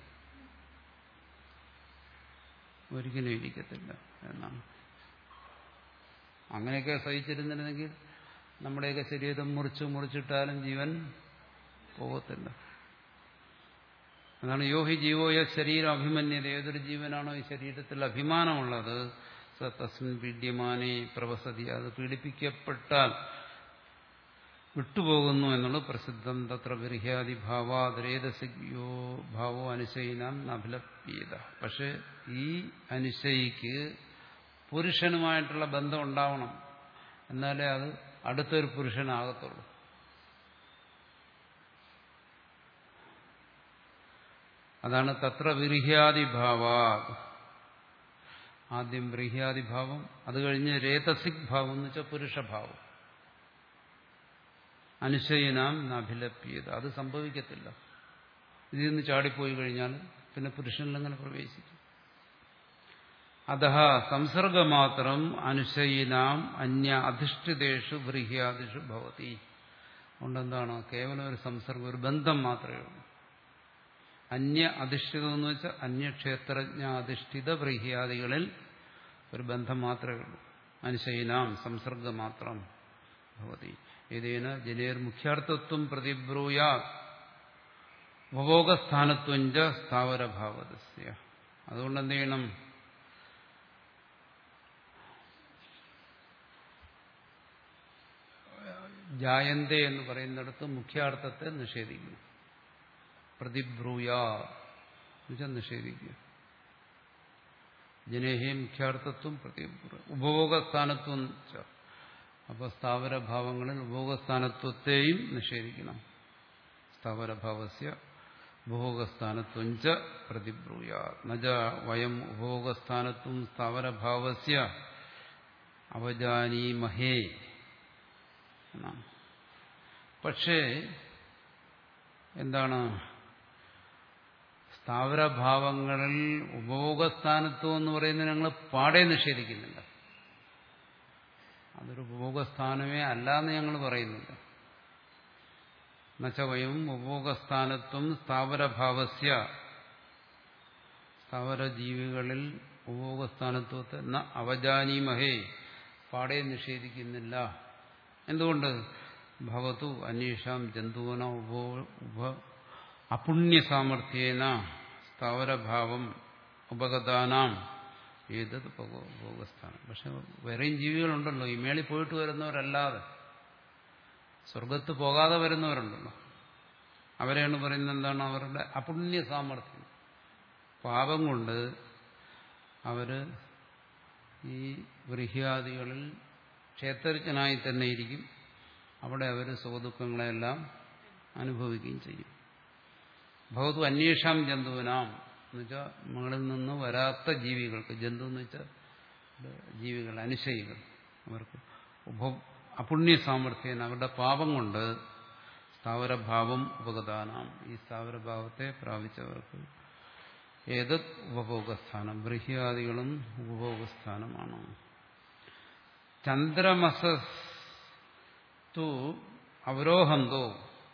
ഒരിക്കലും ഇരിക്കത്തില്ല എന്നാണ് അങ്ങനെയൊക്കെ സഹിച്ചിരുന്നിരുന്നെങ്കിൽ നമ്മുടെയൊക്കെ ശരീരം മുറിച്ച് മുറിച്ചിട്ടാലും ജീവൻ പോകത്തില്ല അതാണ് യോഹി ജീവോയ ശരീരം അഭിമന്യത ഏതൊരു ജീവനാണോ ഈ ശരീരത്തിൽ അഭിമാനമുള്ളത് സ തസ്മിൻ പീഡ്യമാനെ പ്രവസതി അത് പീഡിപ്പിക്കപ്പെട്ടാൽ വിട്ടുപോകുന്നു എന്നുള്ളത് പ്രസിദ്ധം തത്ര ബിർഹ്യാദി ഭാവാദ്രേതസിയോ ഭാവോ അനുശയിനാം നഭിലപ്യത പക്ഷെ ഈ അനുശയിക്ക് പുരുഷനുമായിട്ടുള്ള ബന്ധം ഉണ്ടാവണം എന്നാലേ അത് അടുത്തൊരു പുരുഷനാകത്തുള്ളൂ അതാണ് തത്ര വിർഹ്യാദിഭാവാ ആദ്യം ബ്രീഹ്യാദിഭാവം അത് കഴിഞ്ഞ് രേതസിക് ഭാവം എന്ന് വെച്ചാൽ പുരുഷഭാവം അനുശയനാം നഭിലപ്യത് അത് സംഭവിക്കത്തില്ല ഇതിൽ നിന്ന് ചാടിപ്പോയി കഴിഞ്ഞാൽ പിന്നെ പുരുഷനിലങ്ങനെ പ്രവേശിക്കും അത സംസർഗമാത്രം അനുശയിനാം അന്യ അധിഷ്ഠിതേഷു ബ്രീഹ്യാദിഷു ഭവതി അതുകൊണ്ടെന്താണ് കേവലം ഒരു സംസർഗം ഒരു ബന്ധം മാത്രമേ ഉള്ളൂ അന്യ അധിഷ്ഠിതം എന്ന് വെച്ചാൽ അന്യക്ഷേത്രജ്ഞാധിഷ്ഠിത ബ്രീഹ്യാദികളിൽ ഒരു ബന്ധം മാത്രമേ ഉള്ളൂ അനുശയിനാം സംസർഗം മാത്രം ഭവതി ഏതേന ജനേർ മുഖ്യാർത്ഥത്വം പ്രതിബ്രൂയാ ഉപഭോഗസ്ഥാനത്വഞ്ച സ്ഥാവരഭാവതസ്യ അതുകൊണ്ട് എന്ത് ചെയ്യണം ജായന്തേ എന്ന് പറയുന്നിടത്ത് മുഖ്യാർത്ഥത്തെ നിഷേധിക്കുന്നു പ്രതിബ്രൂയാ എന്നുവെച്ചാൽ നിഷേധിക്കുക ജനേഹേ മുഖ്യാർത്ഥത്വം പ്രതിബ്രൂ ഉപഭോഗസ്ഥാനത്വം അപ്പോൾ സ്ഥാവരഭാവങ്ങളിൽ ഉപഭോഗസ്ഥാനത്വത്തെയും നിഷേധിക്കണം സ്ഥാവരഭാവസ്യ ഉപഭോഗസ്ഥാനത്വം ച പ്രതിബ്രൂയ നജ വയം ഉപഭോഗസ്ഥാനത്വം സ്ഥാവരഭാവസ്യ അവജാനീമഹേ എന്നാണ് പക്ഷേ എന്താണ് സ്ഥാവരഭാവങ്ങളിൽ ഉപഭോഗസ്ഥാനത്വം എന്ന് പറയുന്നത് ഞങ്ങൾ പാടെ നിഷേധിക്കുന്നില്ല അതൊരു ഉപഭോഗസ്ഥാനമേ അല്ല എന്ന് ഞങ്ങൾ പറയുന്നില്ല നച്ചവയും ഉപഭോഗസ്ഥാനത്വം സ്ഥാവരഭാവസ്യ സ്ഥാവരജീവികളിൽ ഉപഭോഗസ്ഥാനത്വത്തെ ന അവജാനീമഹേ പാടെ നിഷേധിക്കുന്നില്ല എന്തുകൊണ്ട് ഭവതു അന്വേഷാം ജന്തുവന ഉപോ ഉപ അപുണ്യസാമർഥ്യേന സ്ഥാവരഭാവം ഉപഗതാനാം ഏതത് ഉപഭോഗസ്ഥാനം പക്ഷെ വേറെയും ജീവികളുണ്ടല്ലോ ഈ മേളിൽ പോയിട്ട് വരുന്നവരല്ലാതെ സ്വർഗത്ത് പോകാതെ വരുന്നവരുണ്ടല്ലോ അവരെയാണ് പറയുന്നത് എന്താണ് അവരുടെ അപുണ്യ സാമർഥ്യം പാപം കൊണ്ട് അവര് ഈ ഗൃഹ്യാദികളിൽ ക്ഷേത്രജ്ഞനായി തന്നെ ഇരിക്കും അവിടെ അവർ സുഖദുഃഖങ്ങളെല്ലാം അനുഭവിക്കുകയും ചെയ്യും ഭവതു അന്വേഷാം ജന്തുവിനാം എന്നുവെച്ചാൽ മുകളിൽ നിന്ന് വരാത്ത ജീവികൾക്ക് ജന്തു എന്ന് വെച്ചാൽ ജീവികൾ അനുശയികൾ അവർക്ക് ഉപ അപുണ്യ സാമർഥ്യേന അവരുടെ പാപം കൊണ്ട് സ്ഥാവരഭാവം ഉപഗതാനാം ഈ സ്ഥാവരഭാവത്തെ പ്രാപിച്ചവർക്ക് ഏതത് ഉപഭോഗസ്ഥാനം ബൃഹ്യാദികളും ഉപഭോഗസ്ഥാനമാണ് ചന്ദ്രമസസ്തു അവരോഹന്തോ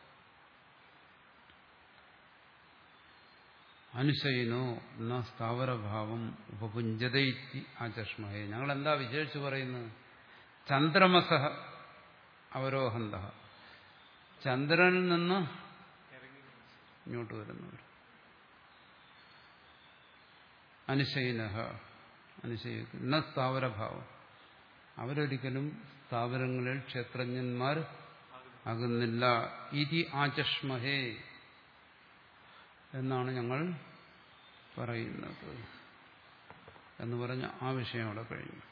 അനുശയിനോ എന്ന സ്ഥാവരഭാവം ഉപപുഞ്ചതയിത്തി ആചഷ്മഹേ ഞങ്ങൾ എന്താ വിശേഷിച്ച് പറയുന്നത് ചന്ദ്രമസ അവരോഹന്ത ചന്ദ്രനിൽ നിന്ന് ഇങ്ങോട്ട് വരുന്നവർ അനുശയിന അനുശയിക്കുന്ന സ്ഥാവരഭാവം അവരൊരിക്കലും സ്ഥാപനങ്ങളിൽ ക്ഷേത്രജ്ഞന്മാർ ആകുന്നില്ല ഇതി ആചഷ്മഹേ എന്നാണ് ഞങ്ങൾ പറയുന്നത് എന്ന് പറഞ്ഞ ആ വിഷയം അവിടെ കഴിഞ്ഞു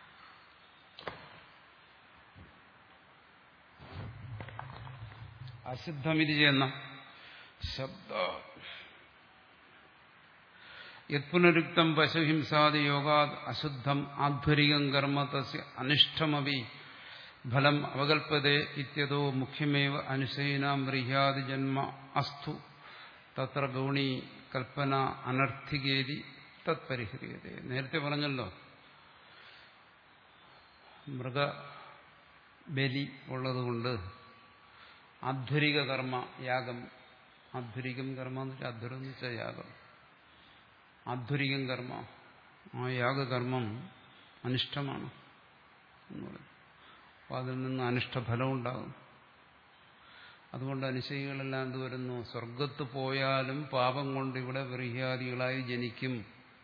അസിദ്ധമിതി ചെയ്യുന്ന ശബ്ദ യത്പുനരുക്തം പശുഹിംസാദി യോഗാ അശുദ്ധം ആധ്വരികം കർമ്മ തസ്യ അനിഷ്ടമപി ഫലം അവകൽപ്പതേ ഇത്യതോ മുഖ്യമേവ അനുശയനാം വ്രീഹ്യാദി ജന്മ അസ്തു തത്ര ഗൗണി കൽപ്പന അനർത്ഥികേതി തത്പരിഹരിയതേ നേരത്തെ പറഞ്ഞല്ലോ മൃഗബലി ഉള്ളതുകൊണ്ട് ആധുരിക കർമ്മ യാഗം ആധുരികം കർമ്മ എന്ന് വെച്ചാൽ അധുരം എന്ന് വെച്ചാൽ യാഗം ആധുരികം കർമ്മ ആ യാഗകർമ്മം അനിഷ്ടമാണ് എന്ന് പറയും അപ്പോൾ അതിൽ നിന്ന് അനിഷ്ടഫലം ഉണ്ടാകും അതുകൊണ്ട് അനുശയികളെല്ലാം എന്ത് വരുന്നു സ്വർഗത്ത് പോയാലും പാപം കൊണ്ട് ഇവിടെ വ്രീഹ്യാദികളായി ജനിക്കും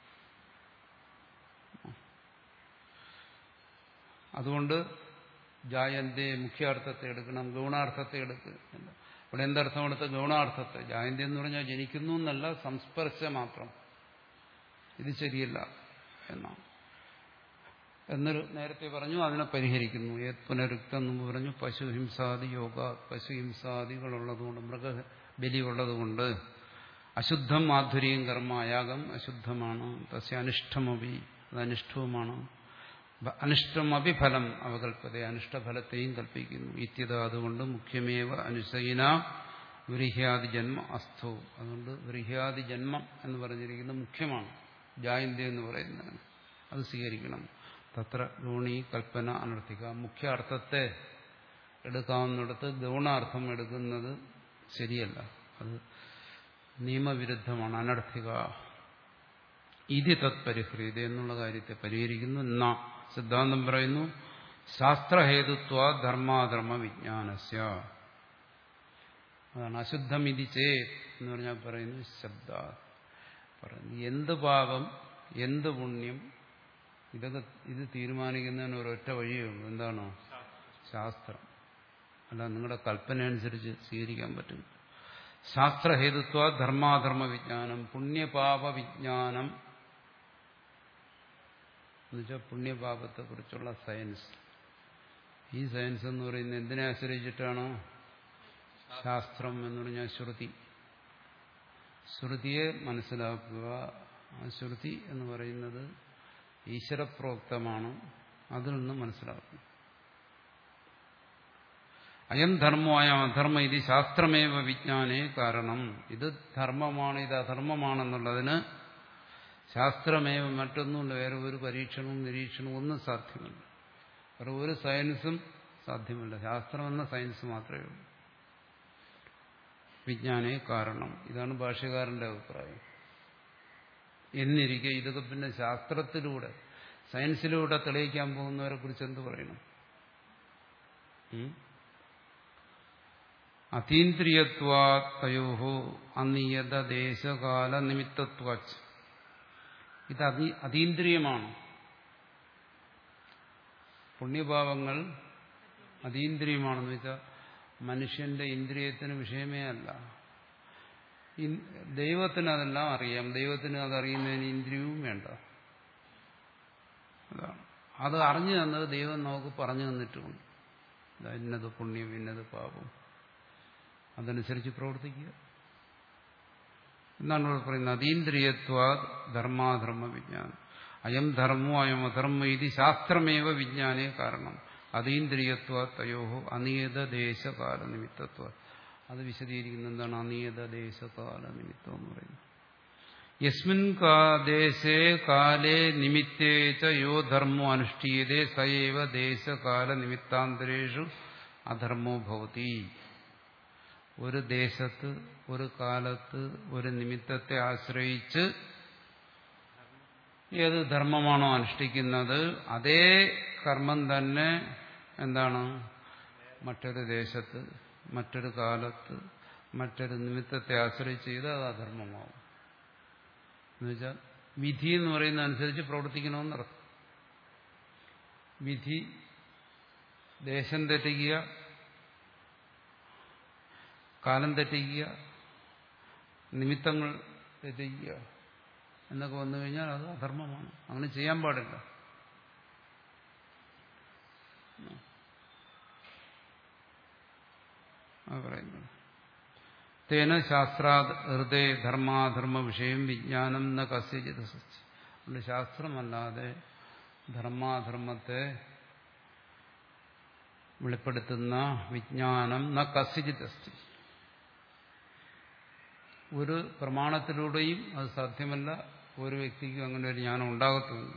അതുകൊണ്ട് ജായന്റെ മുഖ്യാർത്ഥത്തെ എടുക്കണം ഗൗണാർത്ഥത്തെ എടുക്കുക ഇവിടെ എന്തർത്ഥം എടുത്ത ഗൗണാർത്ഥത്തെ ജായന്റെ എന്ന് പറഞ്ഞാൽ ജനിക്കുന്നു എന്നല്ല സംസ്പർശ മാത്രം ഇത് ശരിയല്ല എന്നാണ് എന്നൊരു നേരത്തെ പറഞ്ഞു അതിനെ പരിഹരിക്കുന്നു ഏത് പുനരുക്തം എന്ന് പറഞ്ഞു പശുഹിംസാദി യോഗ പശുഹിംസാദികളുള്ളതുകൊണ്ട് മൃഗബലി ഉള്ളതുകൊണ്ട് അശുദ്ധം മാധുര്യം കർമ്മ യാഗം അശുദ്ധമാണ് തസ്യ അനിഷ്ടമപി അത് അനിഷ്ടവുമാണ് അനിഷ്ടം അഭിഫലം അവകൽപ്പത അനിഷ്ടഫലത്തെയും കൽപ്പിക്കുന്നു ഇത്യത അതുകൊണ്ട് മുഖ്യമേവ അനുസൈന വ്രീഹ്യാദി ജന്മ അസ്ഥോ അതുകൊണ്ട് വ്രീഹ്യാദി ജന്മം എന്ന് പറഞ്ഞിരിക്കുന്നത് മുഖ്യമാണ് ജായന്തി എന്ന് പറയുന്നത് അത് സ്വീകരിക്കണം തത്ര ഗൗണി കൽപ്പന അനർത്ഥിക മുഖ്യ അർത്ഥത്തെ എടുക്കാവുന്നിടത്ത് ഗൗണാർത്ഥം എടുക്കുന്നത് ശരിയല്ല അത് നിയമവിരുദ്ധമാണ് അനർത്ഥിക ഇതി തത് പരിഹ്രീത എന്നുള്ള കാര്യത്തെ പരിഹരിക്കുന്നു എന്നാ സിദ്ധാന്തം പറയുന്നു ശാസ്ത്രഹേതുത്വ ധർമാധർമ്മ വിജ്ഞാനസ്യ അതാണ് അശുദ്ധമിതി ചേ എന്ന് പറഞ്ഞാൽ പറയുന്നു ശബ്ദ പറയുന്നു എന്ത് പാപം എന്ത് പുണ്യം ഇതൊക്കെ ഇത് തീരുമാനിക്കുന്നതിന് ഒരൊറ്റ വഴിയേ ഉള്ളൂ എന്താണോ ശാസ്ത്രം അല്ല നിങ്ങളുടെ കൽപ്പന അനുസരിച്ച് സ്വീകരിക്കാൻ പറ്റും ശാസ്ത്രഹേതുത്വ ധർമാധർമ്മ വിജ്ഞാനം പുണ്യപാപ വിജ്ഞാനം എന്നുവെച്ചാൽ പുണ്യപാപത്തെക്കുറിച്ചുള്ള സയൻസ് ഈ സയൻസ് എന്ന് പറയുന്നത് എന്തിനെ ആശ്രയിച്ചിട്ടാണോ ശാസ്ത്രം എന്ന് പറഞ്ഞാൽ ശ്രുതി ശ്രുതിയെ മനസ്സിലാക്കുക ആ ശ്രുതി എന്ന് പറയുന്നത് ഈശ്വരപ്രോക്തമാണ് അതിൽ നിന്ന് മനസ്സിലാക്കുന്നു അയം ധർമ്മമായ അധർമ്മ ഇത് ശാസ്ത്രമേവ വിജ്ഞാനേ കാരണം ഇത് ധർമ്മമാണ് ഇത് അധർമ്മമാണെന്നുള്ളതിന് ശാസ്ത്രമേവ മറ്റൊന്നുമില്ല വേറെ ഒരു പരീക്ഷണവും നിരീക്ഷണവും ഒന്നും സാധ്യമല്ല വേറെ ഒരു സയൻസും സാധ്യമല്ല ശാസ്ത്രം എന്ന സയൻസ് മാത്രമേ ഉള്ളൂ വിജ്ഞാനേ കാരണം ഇതാണ് ഭാഷ്യകാരന്റെ അഭിപ്രായം എന്നിരിക്കെ ഇതൊക്കെ പിന്നെ ശാസ്ത്രത്തിലൂടെ സയൻസിലൂടെ തെളിയിക്കാൻ പോകുന്നവരെ കുറിച്ച് എന്ത് പറയണം അതീന്ദ്രിയത്വാത്തയോ അനിയത ദേശകാല നിമിത്തത്വാച്ച് ഇത് അതി അതീന്ദ്രിയമാണ് പുണ്യഭാവങ്ങൾ അതീന്ദ്രിയമാണെന്ന് വെച്ചാൽ മനുഷ്യന്റെ ഇന്ദ്രിയത്തിന് വിഷയമേ അല്ല ദൈവത്തിന് അതെല്ലാം അറിയാം ദൈവത്തിന് അതറിയുന്നതിന് ഇന്ദ്രിയവും വേണ്ട അതാണ് അത് അറിഞ്ഞു തന്നത് ദൈവം നമുക്ക് പറഞ്ഞു തന്നിട്ടുമുണ്ട് ഇന്നത് പുണ്യം ഇന്നത് പാപം അതനുസരിച്ച് പ്രവർത്തിക്കുക എന്നാണ് ഇവിടെ പറയുന്നത് അതീന്ദ്രിയത്വ ധർമാധർമ്മ വിജ്ഞാനം അയം ധർമ്മോ അയം അധർമ്മ ഇത് ശാസ്ത്രമേവ വിജ്ഞാനേ കാരണം അതീന്ദ്രിയത്വ തയോ അനിയത ദേശകാല നിമിത്തത്വ അത് വിശദീകരിക്കുന്ന എന്താണ് അനിയത ദേശകാല നിമിത്തം എന്ന് പറയുന്നത് യസ്മിൻ ദേശേ കാലേ നിമിത്തേ ച യോ ധർമ്മോ അനുഷ്ഠീയതേ സയവ ദേശകാല നിമിത്താന്തരേഷു അധർമ്മോ ഭവതി ഒരു ദേശത്ത് ഒരു കാലത്ത് ഒരു നിമിത്തത്തെ ആശ്രയിച്ച് ഏത് ധർമ്മമാണോ അനുഷ്ഠിക്കുന്നത് അതേ കർമ്മം തന്നെ എന്താണ് മറ്റൊരു ദേശത്ത് മറ്റൊരു കാലത്ത് മറ്റൊരു നിമിത്തത്തെ ആശ്രയിച്ച് ചെയ്ത് അത് അധർമ്മമാവും എന്നുവെച്ചാൽ വിധി എന്ന് പറയുന്ന അനുസരിച്ച് പ്രവർത്തിക്കണമെന്നർത്ഥം വിധി ദേശം തെറ്റിക്കുക കാലം തെറ്റിക്കുക നിമിത്തങ്ങൾ തെറ്റിക്കുക എന്നൊക്കെ വന്നു കഴിഞ്ഞാൽ അത് അധർമ്മമാണ് അങ്ങനെ ചെയ്യാൻ പാടില്ല പറയുന്നത് തേന ശാസ്ത്രാത് ഹൃദയ ധർമാധർമ്മ വിഷയം വിജ്ഞാനം ന കസ്യജിത് അതുകൊണ്ട് ശാസ്ത്രമല്ലാതെ ധർമാധർമ്മത്തെ വെളിപ്പെടുത്തുന്ന വിജ്ഞാനം ന കസിജിത് അസ്തി ഒരു പ്രമാണത്തിലൂടെയും അത് സാധ്യമല്ല ഒരു വ്യക്തിക്കും അങ്ങനെ ഒരു ജ്ഞാനം ഉണ്ടാകത്തുമില്ല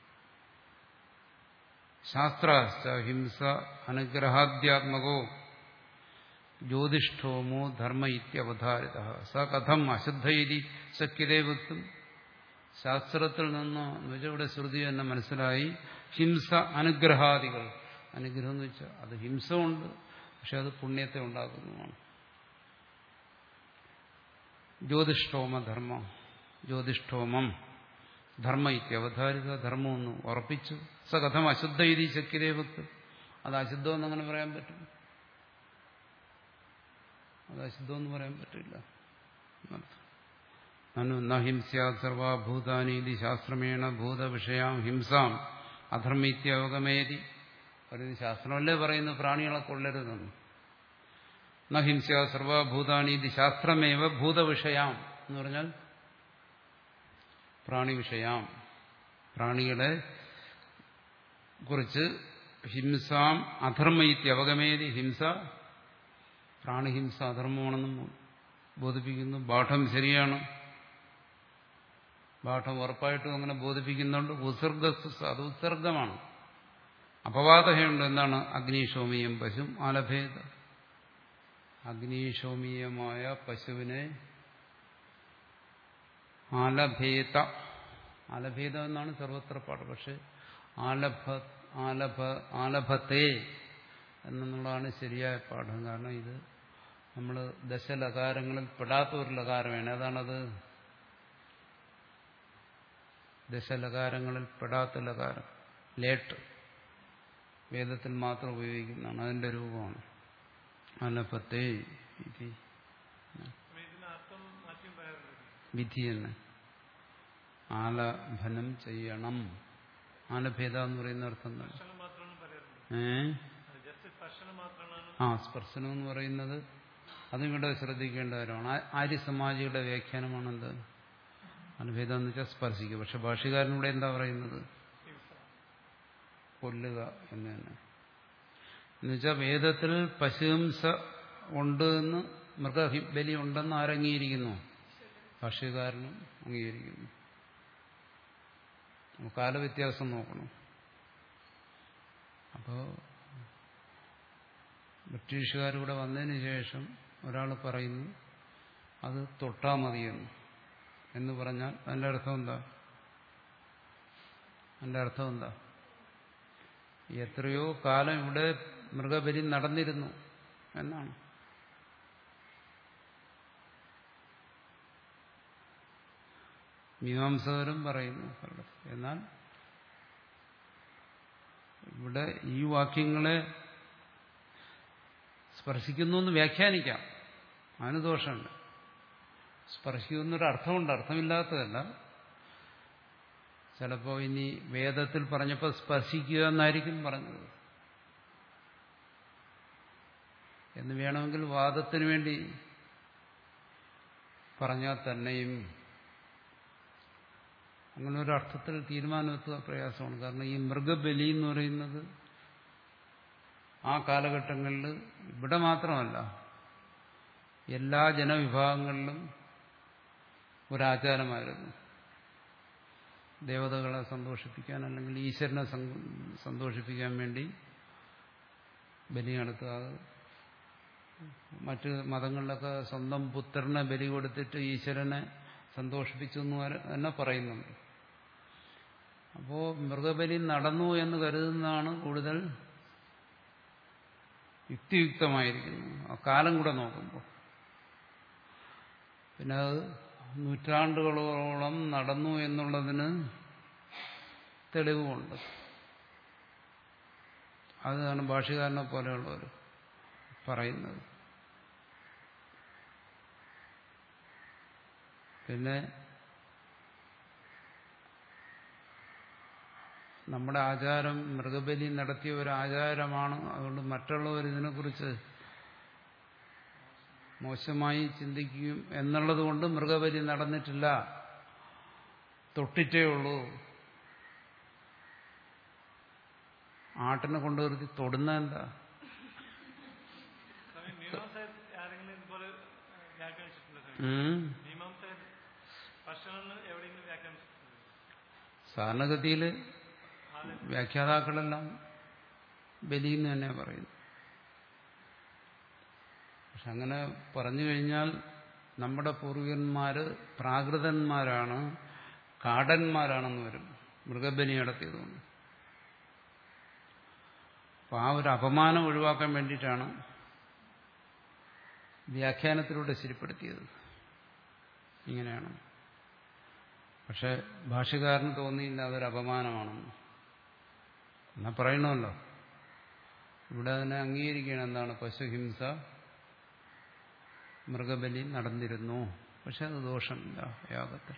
ശാസ്ത്രാശ്ച ഹിംസ അനുഗ്രഹാദ്യാത്മകോ ജ്യോതിഷ്ഠോമോ ധർമ്മ ഇത്യവധാരിത സ കഥം അശുദ്ധ ഇതി ശക്യതേ വക്തും ശാസ്ത്രത്തിൽ നിന്ന് എന്നുവെച്ചാൽ ഇവിടെ ശ്രുതി തന്നെ മനസ്സിലായി ഹിംസ അനുഗ്രഹാദികൾ അനുഗ്രഹം എന്ന് വെച്ചാൽ അത് ഹിംസ ഉണ്ട് പക്ഷെ അത് പുണ്യത്തെ ഉണ്ടാക്കുന്നതാണ് ജ്യോതിഷ്ഠോമധർമ്മം ജ്യോതിഷ്ഠോമം ധർമ്മ ഇത്യവധാരിത ധർമ്മം ഒന്ന് ഉറപ്പിച്ചു സ കഥം അശുദ്ധ ഇതി ശക്യതേ വക്തും അത് അശുദ്ധം എന്നങ്ങനെ പറയാൻ പറ്റും അത് അശുദ്ധമെന്ന് പറയാൻ പറ്റില്ല നനു ന ഹിംസ്യാ സർവാഭൂതാനീതി ശാസ്ത്രമേണ ഭൂതവിഷയാം ഹിംസാം അധർമ്മീത്യവഗമേതി പറയുന്നത് ശാസ്ത്രമല്ലേ പറയുന്നു പ്രാണികളെ കൊള്ളരുതെന്ന് ന ഹിംസ്യാ സർവാഭൂതാനീതി ശാസ്ത്രമേവ ഭൂതവിഷയാം എന്ന് പറഞ്ഞാൽ പ്രാണിവിഷയാം പ്രാണികളെ കുറിച്ച് ഹിംസാം അധർമ്മയിത്യവഗമേതി ഹിംസ പ്രാണിഹിംസ അധർമ്മമാണെന്നും ബോധിപ്പിക്കുന്നു പാഠം ശരിയാണ് പാഠം ഉറപ്പായിട്ടും അങ്ങനെ ബോധിപ്പിക്കുന്നുണ്ട് ഉത്സർഗ അത് ഉത്സർഗമാണ് അപവാദഹയുണ്ട് എന്താണ് അഗ്നിശോമീയം പശു ആലഭേദ അഗ്നിശോമീയമായ പശുവിനെ ആലഭേത ആലഭേദ എന്നാണ് സർവത്ര പാഠം പക്ഷെ ആലഭ ആലഭ ആലഭത്തെ എന്നുള്ളതാണ് ശരിയായ പാഠം കാരണം ഇത് നമ്മൾ ദശലകാരങ്ങളിൽ പെടാത്ത ഒരു ലകാരമാണ് ഏതാണത് ദശലകാരങ്ങളിൽ പെടാത്ത ലകാരം ലേട്ട് വേദത്തിൽ മാത്രം ഉപയോഗിക്കുന്നതാണ് അതിന്റെ രൂപമാണ് അനപത്തെ വിധി വിധി തന്നെ ആലഭനം ചെയ്യണം ആലഭേദ എന്ന് പറയുന്ന അർത്ഥം എന്താണ് ഏ ആ സ്പർശനം എന്ന് പറയുന്നത് അതും ഇവിടെ ശ്രദ്ധിക്കേണ്ട കാര്യമാണ് ആര്യ സമാജിയുടെ വ്യാഖ്യാനമാണെന്ത് അനുഭേദം എന്ന് വെച്ചാൽ സ്പർശിക്കുക പക്ഷെ ഭാഷകാരനിവിടെ എന്താ പറയുന്നത് കൊല്ലുക എന്ന് തന്നെ എന്നുവെച്ചാൽ വേദത്തിൽ പശുഹിംസ ഉണ്ട് എന്ന് മൃഗബലി ഉണ്ടെന്ന് ആരംഗീകരിക്കുന്നു ഭാഷ്യകാരനും അംഗീകരിക്കുന്നു കാലവ്യത്യാസം നോക്കണം അപ്പോൾ ബ്രിട്ടീഷുകാരിവിടെ വന്നതിന് ശേഷം ഒരാൾ പറയുന്നു അത് തൊട്ടാ മതിയെന്ന് എന്ന് പറഞ്ഞാൽ അതിൻ്റെ അർത്ഥം എന്താ അതിൻ്റെ അർത്ഥം എന്താ എത്രയോ കാലം ഇവിടെ മൃഗബലി നടന്നിരുന്നു എന്നാണ് മീമാംസകരും പറയുന്നു എന്നാൽ ഇവിടെ ഈ വാക്യങ്ങളെ സ്പർശിക്കുന്നു എന്ന് വ്യാഖ്യാനിക്കാം അതിന് ദോഷമുണ്ട് സ്പർശിക്കുന്നൊരു അർത്ഥമുണ്ട് അർത്ഥമില്ലാത്തതല്ല ചിലപ്പോൾ ഇനി വേദത്തിൽ പറഞ്ഞപ്പോൾ സ്പർശിക്കുക എന്നായിരിക്കും പറഞ്ഞത് എന്ന് വേണമെങ്കിൽ വാദത്തിന് വേണ്ടി പറഞ്ഞാൽ തന്നെയും അങ്ങനെ ഒരു അർത്ഥത്തിൽ തീരുമാനമെത്തുക പ്രയാസമാണ് കാരണം ഈ മൃഗബലി എന്ന് പറയുന്നത് ആ കാലഘട്ടങ്ങളിൽ ഇവിടെ മാത്രമല്ല എല്ലാ ജനവിഭാഗങ്ങളിലും ഒരാചാരമായിരുന്നു ദേവതകളെ സന്തോഷിപ്പിക്കാൻ അല്ലെങ്കിൽ ഈശ്വരനെ സന്തോഷിപ്പിക്കാൻ വേണ്ടി ബലി നടത്തുക മറ്റ് മതങ്ങളിലൊക്കെ സ്വന്തം പുത്രനെ ബലി കൊടുത്തിട്ട് ഈശ്വരനെ സന്തോഷിപ്പിച്ചു എന്ന് തന്നെ പറയുന്നുണ്ട് അപ്പോൾ മൃഗബലി നടന്നു എന്ന് കരുതുന്നതാണ് കൂടുതൽ യുക്തിയുക്തമായിരിക്കുന്നു ആ കാലം കൂടെ നോക്കുമ്പോൾ പിന്നെ അത് നൂറ്റാണ്ടുകളോളം നടന്നു എന്നുള്ളതിന് തെളിവുമുണ്ട് അതാണ് ഭാഷകാരനെ പോലെയുള്ളവർ പറയുന്നത് പിന്നെ നമ്മുടെ ആചാരം മൃഗബലി നടത്തിയ ഒരു ആചാരമാണ് അതുകൊണ്ട് മറ്റുള്ളവർ ഇതിനെക്കുറിച്ച് മോശമായി ചിന്തിക്കും എന്നുള്ളത് കൊണ്ട് മൃഗബലി നടന്നിട്ടില്ല തൊട്ടിട്ടേ ഉള്ളൂ ആട്ടിനെ കൊണ്ടുവരുത്തി തൊടുന്ന എന്താ ഉം. മീമാംസയിൽ സ്പർശനം എവിടെയെങ്കിലും വ്യാഖ്യാനിച്ചിട്ടുണ്ട് സാധാരണഗതിയിൽ വ്യാഖ്യാതാക്കളെല്ലാം ബലിന്ന് തന്നെ പറയുന്നു പക്ഷെ അങ്ങനെ പറഞ്ഞു കഴിഞ്ഞാൽ നമ്മുടെ പൂർവികന്മാര് പ്രാകൃതന്മാരാണ് കാടന്മാരാണെന്ന് വരും മൃഗബലി നടത്തിയതുകൊണ്ട് അപ്പൊ ആ ഒരു അപമാനം ഒഴിവാക്കാൻ വേണ്ടിയിട്ടാണ് വ്യാഖ്യാനത്തിലൂടെ ശരിപ്പെടുത്തിയത് ഇങ്ങനെയാണ് പക്ഷെ ഭാഷകാരന് തോന്നിയില്ല അതൊരു അപമാനമാണെന്ന് എന്നാ പറയണമല്ലോ ഇവിടെ അതിനെ അംഗീകരിക്കണം എന്താണ് പശുഹിംസ മൃഗബലി നടന്നിരുന്നു പക്ഷെ അത് ദോഷമില്ല യാഗത്തിൽ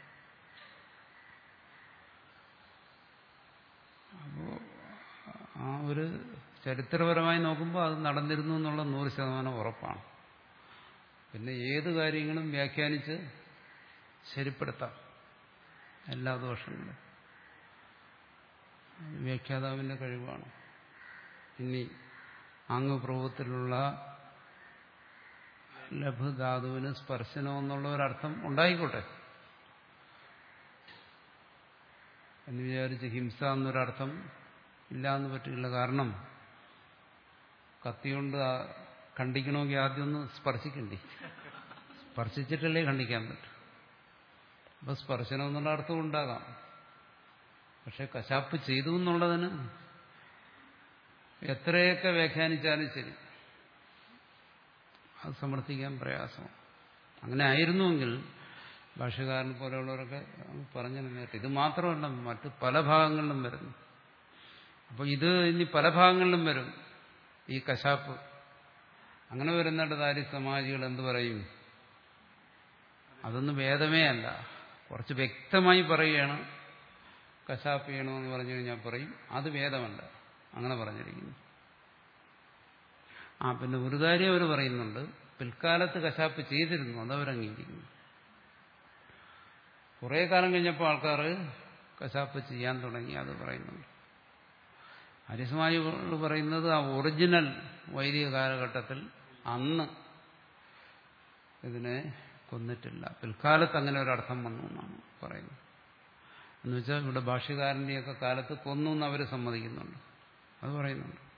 അപ്പോ ആ ഒരു ചരിത്രപരമായി നോക്കുമ്പോൾ അത് നടന്നിരുന്നു എന്നുള്ള നൂറ് ശതമാനം ഉറപ്പാണ് പിന്നെ ഏത് കാര്യങ്ങളും വ്യാഖ്യാനിച്ച് ശരിപ്പെടുത്താം എല്ലാ ദോഷങ്ങളും വ്യാഖ്യാതാവിന്റെ കഴിവാണ് ഇനി ആംഗപ്രഭവത്തിലുള്ള ലഘുധാതുവിന് സ്പർശനം എന്നുള്ള ഒരർത്ഥം ഉണ്ടായിക്കോട്ടെ എന്ന് വിചാരിച്ച് ഹിംസ എന്നൊരർത്ഥം ഇല്ല എന്ന് പറ്റില്ല കാരണം കത്തികൊണ്ട് ആ ഖണ്ഡിക്കണമെങ്കിൽ ആദ്യം ഒന്ന് സ്പർശിക്കണ്ടേ സ്പർശിച്ചിട്ടല്ലേ ഖണ്ഡിക്കാൻ പറ്റൂ അപ്പൊ സ്പർശനം എന്നുള്ള അർത്ഥം ഉണ്ടാകാം പക്ഷെ കശാപ്പ് ചെയ്തു എന്നുള്ളതിന് എത്രയൊക്കെ വ്യാഖ്യാനിച്ചാലും ശരി അത് സമർത്ഥിക്കാൻ പ്രയാസമാണ് അങ്ങനെ ആയിരുന്നുവെങ്കിൽ ഭാഷകാരൻ പോലെയുള്ളവരൊക്കെ പറഞ്ഞു നേരിട്ട് ഇത് മാത്രമല്ല മറ്റ് പല ഭാഗങ്ങളിലും വരുന്നു അപ്പോൾ ഇത് ഇനി പല ഭാഗങ്ങളിലും വരും ഈ കശാപ്പ് അങ്ങനെ വരുന്നിടത്ത് ആര്യ സമാജികൾ എന്ത് പറയും അതൊന്നും വേദമേ അല്ല കുറച്ച് വ്യക്തമായി പറയുകയാണ് കശാപ്പ് ചെയ്യണമെന്ന് പറഞ്ഞു കഴിഞ്ഞാൽ പറയും അത് വേദമല്ല അങ്ങനെ പറഞ്ഞിരിക്കുന്നു ആ പിന്നെ ഒരു കാര്യം അവർ പറയുന്നുണ്ട് പിൽക്കാലത്ത് കശാപ്പ് ചെയ്തിരുന്നു അത് അവരംഗീകരിക്കുന്നു കുറേ കാലം കഴിഞ്ഞപ്പോൾ ആൾക്കാർ കശാപ്പ് ചെയ്യാൻ തുടങ്ങി അത് പറയുന്നുണ്ട് ആര്യസമാജികൾ പറയുന്നത് ആ ഒറിജിനൽ വൈദിക കാലഘട്ടത്തിൽ അന്ന് ഇതിനെ കൊന്നിട്ടില്ല പിൽക്കാലത്ത് അങ്ങനെ ഒരർത്ഥം വന്നു എന്നാണ് പറയുന്നത് എന്നുവെച്ചാൽ ഇവിടെ ഭാഷ്യകാരൻ്റെയൊക്കെ കാലത്ത് കൊന്നു എന്ന് അവർ സമ്മതിക്കുന്നുണ്ട് അത് പറയുന്നുണ്ട്